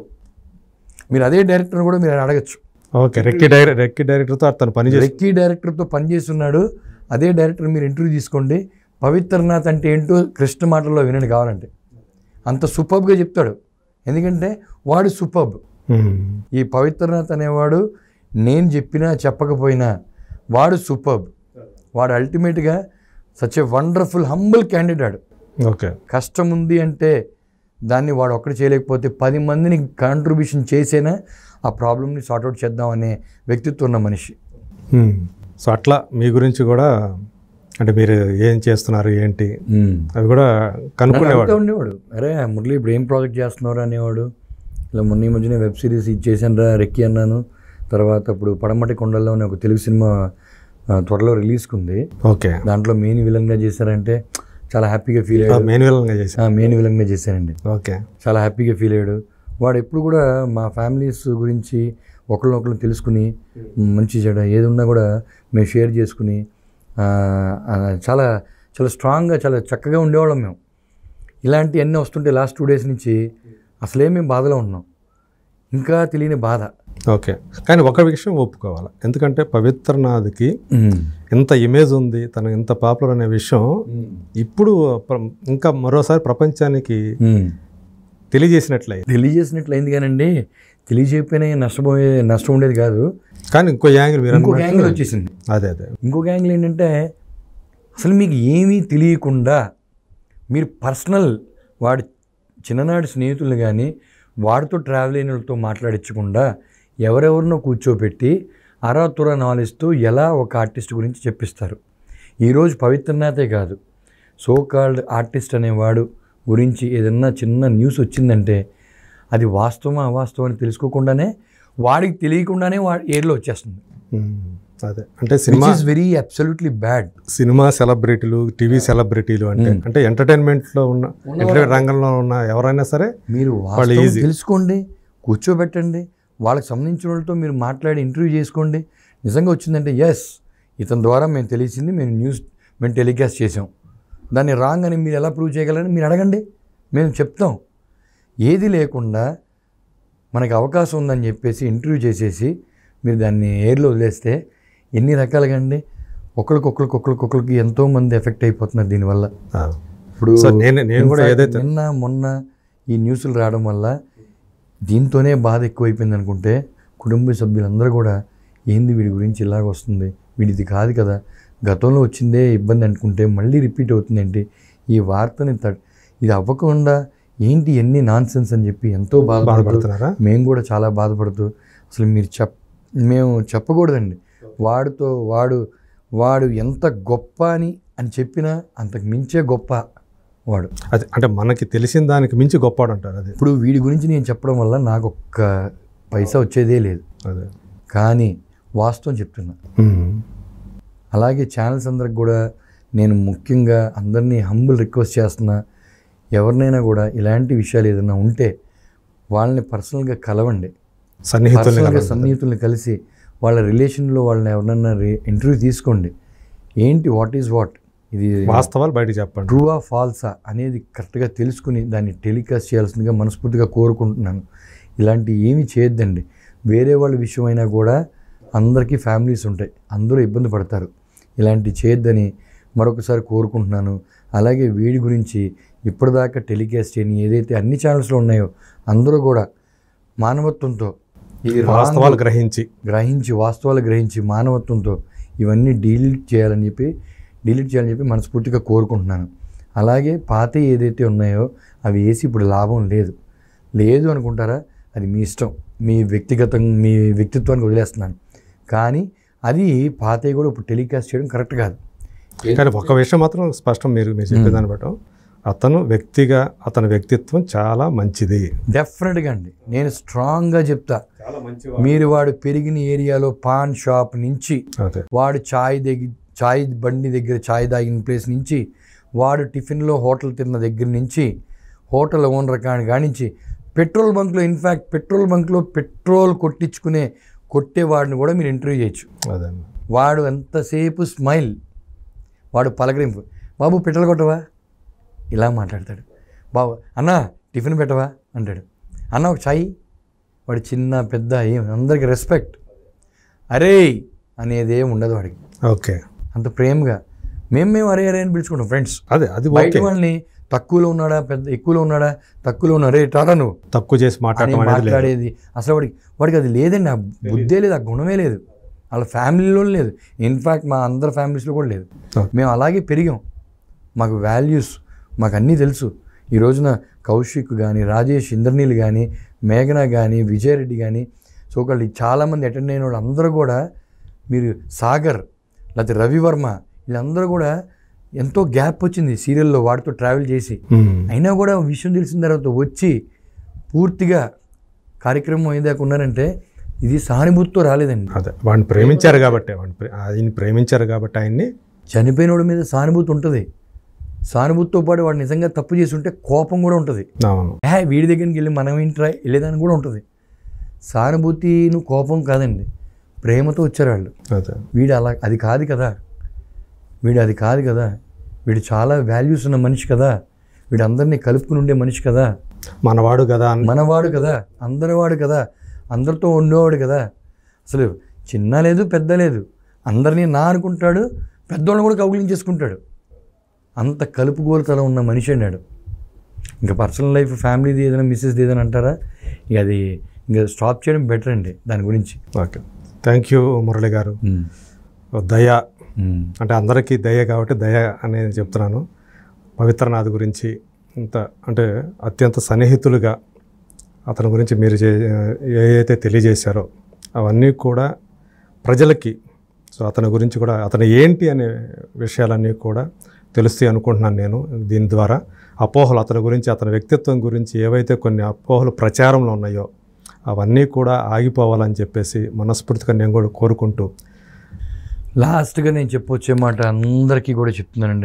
Speaker 2: మీరు అదే డైరెక్టర్ కూడా మీరు అడగచ్చు
Speaker 1: ఓకే రెక్కి డైరెక్ట్ రెక్కి డైరెక్టర్తో అతను పని చేసి
Speaker 2: రెక్కీ డైరెక్టర్తో పనిచేస్తున్నాడు అదే డైరెక్టర్ మీరు ఇంటర్వ్యూ తీసుకోండి పవిత్రనాథ్ అంటే ఏంటో కృష్ణ మాటల్లో వినండి కావాలంటే అంత సూపర్గా చెప్తాడు ఎందుకంటే వాడు సూపర్బ్
Speaker 1: ఉమ్.
Speaker 2: ఈ పవిత్రనాథ్ అనేవాడు నేను చెప్పినా చెప్పకపోయినా వాడు సూపర్బ్ వాడు అల్టిమేట్గా such a wonderful humble candidate
Speaker 1: okay
Speaker 2: కష్టం ఉంది అంటే దాన్ని వాడు ఒక్కడు చేయలేకపోతే పది మందిని కాంట్రిబ్యూషన్ చేసేనా ఆ ప్రాబ్లమ్ని సార్ట్అవుట్ చేద్దామనే వ్యక్తిత్వం ఉన్న మనిషి
Speaker 1: ఉమ్. సో అట్లా మీ గురించి కూడా అంటే మీరు ఏం చేస్తున్నారు ఏంటి అవి కూడా
Speaker 2: నన్ను
Speaker 1: కనుక్కునేవాడు
Speaker 2: అడుగుతూ ఉండేవాడు అరే మురళి ఇప్పుడు ఏం ప్రాజెక్ట్ చేస్తున్నారు అనేవాడు ఇలా మొన్న ఈ మధ్యనే వెబ్ సిరీస్ ఇది చేశాను రా రెక్కి అన్నాను తర్వాత ఇప్పుడు పడమటి కొండల్లో అనే ఒక తెలుగు సినిమా ఆ, త్వరలో రిలీజ్కి ఉంది
Speaker 1: ఓకే
Speaker 2: దాంట్లో మెయిన్ విలన్గా చేశారంటే చాలా హ్యాపీగా ఫీల్ అయ్యాడు
Speaker 1: మేన్యువల్గా చేశాను
Speaker 2: మెయిన్ విలన్గా చేశానండి
Speaker 1: ఓకే
Speaker 2: చాలా హ్యాపీగా ఫీల్ అయ్యాడు వాడు ఎప్పుడు కూడా మా ఫ్యామిలీస్ గురించి ఒకరినొకరు తెలుసుకుని మంచి చెడు ఏది ఉన్నా కూడా మేము షేర్ చేసుకుని ఆ, ఆ, చాలా చాలా స్ట్రాంగ్గా చాలా చక్కగా ఉండేవాళ్ళం మేము ఇలాంటివన్నీ వస్తుంటే లాస్ట్ టూ డేస్ నుంచి అసలే మేము బాధలో ఉన్నాం ఇంకా తెలియని బాధ
Speaker 1: ఓకే కానీ ఒక విషయం ఒప్పుకోవాలి ఎందుకంటే పవిత్రనాథ్కి ఇంత ఇమేజ్ ఉంది తను ఇంత పాపులర్ అనే విషయం ఇప్పుడు ప్ర- ఇంకా మరోసారి ప్రపంచానికి తెలియజేసినట్లయి
Speaker 2: తెలియజేసినట్లయింది కానండి తెలియజేయకపోయినా నష్టపోయే నష్టం ఉండేది కాదు
Speaker 1: కానీ ఇంకో యాంగిల్ మీరు
Speaker 2: ఇంకో
Speaker 1: అన్నట్టు-
Speaker 2: యాంగిల్ వచ్చేసింది
Speaker 1: అదే అదే
Speaker 2: ఇంకొక యాంగిల్ ఏంటంటే అసలు మీకు ఏమీ తెలియకుండా మీరు పర్సనల్ వాడి చిన్ననాటి స్నేహితులు కానీ వాడితో ట్రావెల్ అయిన వాళ్ళతో మాట్లాడించకుండా ఎవరెవరినో కూర్చోబెట్టి అరాతుర నాలెడ్జ్తో ఎలా ఒక ఆర్టిస్ట్ గురించి చెప్పిస్తారు ఈరోజు పవిత్రనాథే కాదు సో కాల్డ్ ఆర్టిస్ట్ అనేవాడు గురించి ఏదన్నా చిన్న న్యూస్ వచ్చిందంటే అది వాస్తవమా అవాస్తవం అని తెలుసుకోకుండానే వాడికి తెలియకుండానే వాడి ఏర్లో వచ్చేస్తుంది
Speaker 1: ఉమ్, అదే అంటే cinema
Speaker 2: which is very absolutely bad
Speaker 1: cinema సెలబ్రిటీలు టీవీ సెలబ్రిటీలు అంటే అంటే ఎంటర్టైన్మెంట్లో ఉన్న ఎంటర్టైన్మెంట్ రంగంలో ఉన్న ఎవరైనా సరే
Speaker 2: మీరు
Speaker 1: వాళ్ళు
Speaker 2: వాస్తవం
Speaker 1: easy.
Speaker 2: తెలుసుకోండి కూర్చోబెట్టండి వాళ్ళకి సంబంధించిన వాళ్ళతో మీరు మాట్లాడి ఇంటర్వ్యూ చేసుకోండి నిజంగా వచ్చిందంటే ఎస్ ఇతని ద్వారా మేము తెలిసింది మేము న్యూస్ మేము టెలికాస్ట్ చేసాం దాన్ని రాంగ్ అని మీరు ఎలా ప్రూవ్ చేయగలరని మీరు అడగండి మేము చెప్తాం ఏది లేకుండా మనకి అవకాశం ఉందని చెప్పేసి ఇంటర్వ్యూ చేసేసి మీరు దాన్ని ఎయిర్లో వదిలేస్తే ఎన్ని రకాలుగా అండి ఒకరికొకరికి ఒకరికొకరికి ఎంతోమంది ఎఫెక్ట్ అయిపోతున్నారు దీనివల్ల
Speaker 1: ఆ.
Speaker 2: ఇప్పుడు
Speaker 1: సో నేను నేను కూడా
Speaker 2: In fact,
Speaker 1: ఏదైతే
Speaker 2: నిన్న మొన్న ఈ న్యూస్లు రావడం వల్ల దీంతోనే బాధ ఎక్కువైపోయింది అనుకుంటే కుటుంబ సభ్యులందరూ కూడా ఏంది వీడి గురించి ఇలాగ వస్తుంది వీడిది కాదు కదా గతంలో వచ్చిందే ఇబ్బంది అనుకుంటే మళ్ళీ రిపీట్ అవుతుంది ఏంటి ఈ వార్తని త ఇది అవ్వకుండా ఏంటి ఎన్ని నాన్ సెన్స్ అని చెప్పి ఎంతో బాధపడుతూ
Speaker 1: బాధపడుతున్నారా
Speaker 2: మేము కూడా చాలా బాధపడుతూ అసలు మీరు చెప్ మేము చెప్పకూడదండి వాడితో వాడు వాడు ఎంత గొప్ప అని అని చెప్పినా అంతకు మించే గొప్ప వాడు
Speaker 1: అది అంటే మనకి తెలిసిన దానికి మించి గొప్పవాడు అంటారు అది
Speaker 2: ఇప్పుడు వీడి గురించి నేను చెప్పడం వల్ల నాకు ఒక్క పైసా వచ్చేదే లేదు
Speaker 1: అదే
Speaker 2: కానీ వాస్తవం చెప్తున్నా
Speaker 1: ఉమ్.
Speaker 2: అలాగే ఛానల్స్ అందరికి కూడా నేను ముఖ్యంగా అందరినీ హంబుల్ రిక్వెస్ట్ చేస్తున్నా ఎవరినైనా కూడా ఇలాంటి విషయాలు ఏదైనా ఉంటే వాళ్ళని పర్సనల్గా కలవండి
Speaker 1: సన్నిహితుల్ని
Speaker 2: పర్సనల్గా
Speaker 1: కలవాలి.
Speaker 2: సన్నిహితుల్ని కలిసి వాళ్ళ రిలేషన్లో వాళ్ళని ఎవరినైనా ఇంటర్వ్యూ తీసుకోండి ఏంటి వాట్ ఈజ్ వాట్ ఇది
Speaker 1: వాస్తవాలు బయట చెప్పండి
Speaker 2: ట్రూవా ఫాల్సా అనేది కరెక్ట్గా తెలుసుకుని దాన్ని టెలికాస్ట్ చేయాల్సిందిగా మనస్ఫూర్తిగా కోరుకుంటున్నాను ఇలాంటి ఏమీ చేయొద్దండి వేరే వాళ్ళ విషయమైనా కూడా అందరికీ ఫ్యామిలీస్ ఉంటాయి అందరూ ఇబ్బంది పడతారు ఇలాంటి చేయొద్దని మరొకసారి కోరుకుంటున్నాను అలాగే వీడి గురించి ఇప్పటిదాకా టెలికాస్ట్ చేయని ఏదైతే అన్ని ఛానల్స్లో ఉన్నాయో అందరూ కూడా మానవత్వంతో ఇది
Speaker 1: వాస్తవాలు గ్రహించి
Speaker 2: గ్రహించి వాస్తవాలు గ్రహించి మానవత్వంతో ఇవన్నీ డిలీట్ చేయాలని చెప్పి డిలీట్ చేయాలని చెప్పి మనస్ఫూర్తిగా కోరుకుంటున్నాను అలాగే పాత ఏదైతే ఉన్నాయో అవి వేసి ఇప్పుడు లాభం లేదు లేదు అనుకుంటారా అది మీ ఇష్టం మీ వ్యక్తిగతం మీ వ్యక్తిత్వానికి వదిలేస్తున్నాను కానీ అది పాతవి కూడా ఇప్పుడు టెలికాస్ట్ చేయడం కరెక్ట్ కాదు
Speaker 1: కానీ ఒక విషయం మాత్రం స్పష్టం మీరు మీరు చెప్పేదాన్ని బట్టి అతను వ్యక్తిగా అతని వ్యక్తిత్వం చాలా మంచిది
Speaker 2: డెఫినెట్గా అండి నేను స్ట్రాంగ్గా చెప్తా
Speaker 1: చాలా మంచి
Speaker 2: మీరు వాడు పెరిగిన ఏరియాలో పాన్ షాప్ నుంచి
Speaker 1: అదే
Speaker 2: వాడు చాయ్ దగ్గర చాయ్ బండి దగ్గర చాయ్ తాగిన ప్లేస్ నుంచి వాడు టిఫిన్లో హోటల్ తిన్న దగ్గర నుంచి హోటల్ ఓనర్ కాని కానించి పెట్రోల్ బంక్లో ఇన్ఫ్యాక్ట్ పెట్రోల్ బంక్లో పెట్రోల్ కొట్టించుకునే కొట్టేవాడిని కూడా మీరు ఇంటర్వ్యూ చేయొచ్చు
Speaker 1: అదే
Speaker 2: వాడు ఎంతసేపు స్మైల్ వాడు పలకరింపు బాబు పెట్రోల్ కొట్టవా ఇలా మాట్లాడతాడు బాబు అన్న టిఫిన్ పెట్టవా అంటాడు అన్న ఒక చాయ్ వాడు చిన్న పెద్ద ఏం అందరికి రెస్పెక్ట్ అరే అనేదే ఉండదు వాడికి
Speaker 1: ఓకే
Speaker 2: అంత ప్రేమగా మేము మేము అరే అరే అని పిలుచుకుంటాం ఫ్రెండ్స్
Speaker 1: అదే అది
Speaker 2: బయట
Speaker 1: ఓకే
Speaker 2: వాళ్ళని తక్కువలో ఉన్నాడా పెద్ద ఎక్కువలో ఉన్నాడా తక్కువలో ఉన్నాడా రే టాటా నువ్వు
Speaker 1: తక్కువ చేసి
Speaker 2: అని
Speaker 1: మాట్లాడటం అనేది లేదు
Speaker 2: మాట్లాడేది అసలు వాడికి వాడికి అది లేదండి ఆ బుద్ధే లేదు ఆ గుణమే లేదు వాళ్ళ ఫ్యామిలీలో లేదు ఇన్ఫ్యాక్ట్ మా అందరి ఫ్యామిలీస్లో కూడా లేదు
Speaker 1: Okay.
Speaker 2: మేము అలాగే పెరిగాం మాకు వాల్యూస్ మాకు అన్నీ తెలుసు ఈ రోజున కౌశిక్ కానీ రాజేష్ ఇంద్రనీల్ కానీ మేఘన కానీ విజయరెడ్డి కానీ సో ఒకళ్ళు చాలామంది అటెండ్ అయిన వాళ్ళు అందరూ కూడా మీరు సాగర్ లేకపోతే రవివర్మ వీళ్ళందరూ కూడా ఎంతో గ్యాప్ వచ్చింది సీరియల్లో వాడితో ట్రావెల్ చేసి
Speaker 1: ఉమ్.
Speaker 2: అయినా కూడా విషయం తెలిసిన తర్వాత వచ్చి పూర్తిగా కార్యక్రమం అయ్యేదాకా ఉన్నారంటే ఇది సానుభూతితో రాలేదండి
Speaker 1: అదే వాడిని ప్రేమించారు కాబట్టి వాడిని ప్రే- ఆయన్ని ప్రేమించారు కాబట్టి ఆయన్ని
Speaker 2: చనిపోయినోడి మీద సానుభూతి ఉంటుంది సానుభూతితో పాటు వాడు నిజంగా తప్పు చేసి ఉంటే కోపం కూడా ఉంటుంది
Speaker 1: అవును
Speaker 2: ఏ వీడి దగ్గరికి వెళ్ళి మనం ఏంట్రా వెళ్ళేదానికి కూడా ఉంటుంది సానుభూతిను కోపం కాదండి ప్రేమతో వచ్చారు వాళ్ళు
Speaker 1: అదే
Speaker 2: వీడు అలా అది కాదు కదా వీడు అది కాదు కదా వీడు చాలా వాల్యూస్ ఉన్న మనిషి కదా వీడు అందరినీ కలుపుకుని ఉండే మనిషి కదా
Speaker 1: మనవాడు కదా అని
Speaker 2: మనవాడు కదా అందరివాడు కదా అందరితో ఉండేవాడు కదా అసలు చిన్న లేదు పెద్ద లేదు అందరినీ నా అనుకుంటాడు పెద్దోళ్ళని కూడా కౌగిలించేసుకుంటాడు అంత కలుపుగోలుతనం ఉన్న మనిషి అన్నాడు ఇంకా పర్సనల్ లైఫ్ ఫ్యామిలీది ఏదైనా మిస్సెస్ది ఏదైనా అంటారా ఇక అది ఇంకా స్టాప్ చేయడం బెటర్ అండి దాని గురించి
Speaker 1: ఓకే థ్యాంక్ యూ మురళి గారు దయ అంటే అందరికీ దయ కాబట్టి దయ అనేది చెప్తున్నాను పవిత్రనాథ్ గురించి ఇంత అంటే అత్యంత సన్నిహితులుగా అతని గురించి మీరు చే ఏదైతే తెలియజేశారో అవన్నీ కూడా ప్రజలకి సో అతని గురించి కూడా అతను ఏంటి అనే విషయాలన్నీ కూడా తెలుస్తాయి అనుకుంటున్నాను నేను దీని ద్వారా అపోహలు అతని గురించి అతని వ్యక్తిత్వం గురించి ఏవైతే కొన్ని అపోహలు ప్రచారంలో ఉన్నాయో అవన్నీ కూడా ఆగిపోవాలని చెప్పేసి మనస్ఫూర్తిగా నేను కూడా కోరుకుంటూ
Speaker 2: లాస్ట్గా నేను చెప్పొచ్చే మాట అందరికీ కూడా చెప్తున్నానండి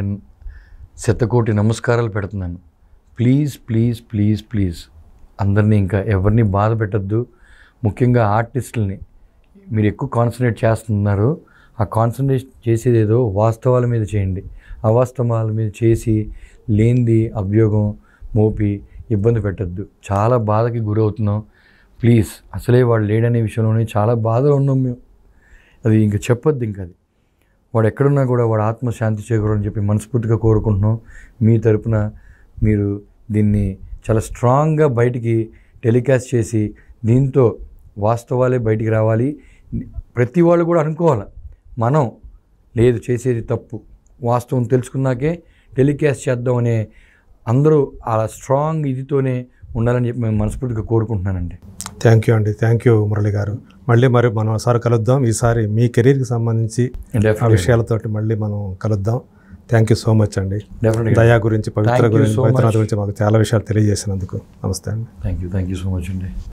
Speaker 2: శతకోటి నమస్కారాలు పెడుతున్నాను ప్లీజ్ ప్లీజ్ ప్లీజ్ ప్లీజ్ అందరినీ ఇంకా ఎవరిని బాధ పెట్టద్దు ముఖ్యంగా ఆర్టిస్టులని మీరు ఎక్కువ కాన్సన్ట్రేట్ చేస్తున్నారు ఆ కాన్సన్ట్రేట్ చేసేది ఏదో వాస్తవాల మీద చేయండి అవాస్తవాల మీద చేసి లేనిది అభియోగం మోపి ఇబ్బంది పెట్టద్దు చాలా బాధకి గురవుతున్నాం ప్లీజ్ అసలే వాడు లేడనే విషయంలోనే చాలా బాధలో ఉన్నాం మేము అది ఇంకా చెప్పొద్దు ఇంకా అది వాడు ఎక్కడున్నా కూడా వాడు ఆత్మ శాంతి చేకూరని చెప్పి మనస్ఫూర్తిగా కోరుకుంటున్నాం మీ తరపున మీరు దీన్ని చాలా స్ట్రాంగ్గా బయటికి టెలికాస్ట్ చేసి దీంతో వాస్తవాలే బయటికి రావాలి ప్రతి వాళ్ళు కూడా అనుకోవాలి మనం లేదు చేసేది తప్పు వాస్తవం తెలుసుకున్నాకే టెలికాస్ట్ చేద్దాం అనే అందరూ ఆ స్ట్రాంగ్ ఇదితోనే ఉండాలని చెప్పి మేము మనస్ఫూర్తిగా కోరుకుంటున్నానండి
Speaker 1: థ్యాంక్ యూ అండి థ్యాంక్ యూ మురళి గారు మళ్ళీ మరి మనం ఒకసారి కలుద్దాం ఈసారి మీ కెరీర్కి సంబంధించి ఆ
Speaker 2: డెఫినెట్గా
Speaker 1: విషయాలతోటి మళ్ళీ మనం కలుద్దాం థ్యాంక్ యూ సో మచ్ అండి
Speaker 2: డెఫినెట్గా
Speaker 1: దయా గురించి పవిత్ర
Speaker 2: Thank you
Speaker 1: గురించి
Speaker 2: so
Speaker 1: పవిత్రనాథ
Speaker 2: much.
Speaker 1: గురించి మాకు చాలా విషయాలు తెలియజేసినందుకు నమస్తే అండి
Speaker 2: thank you thank you so much అండి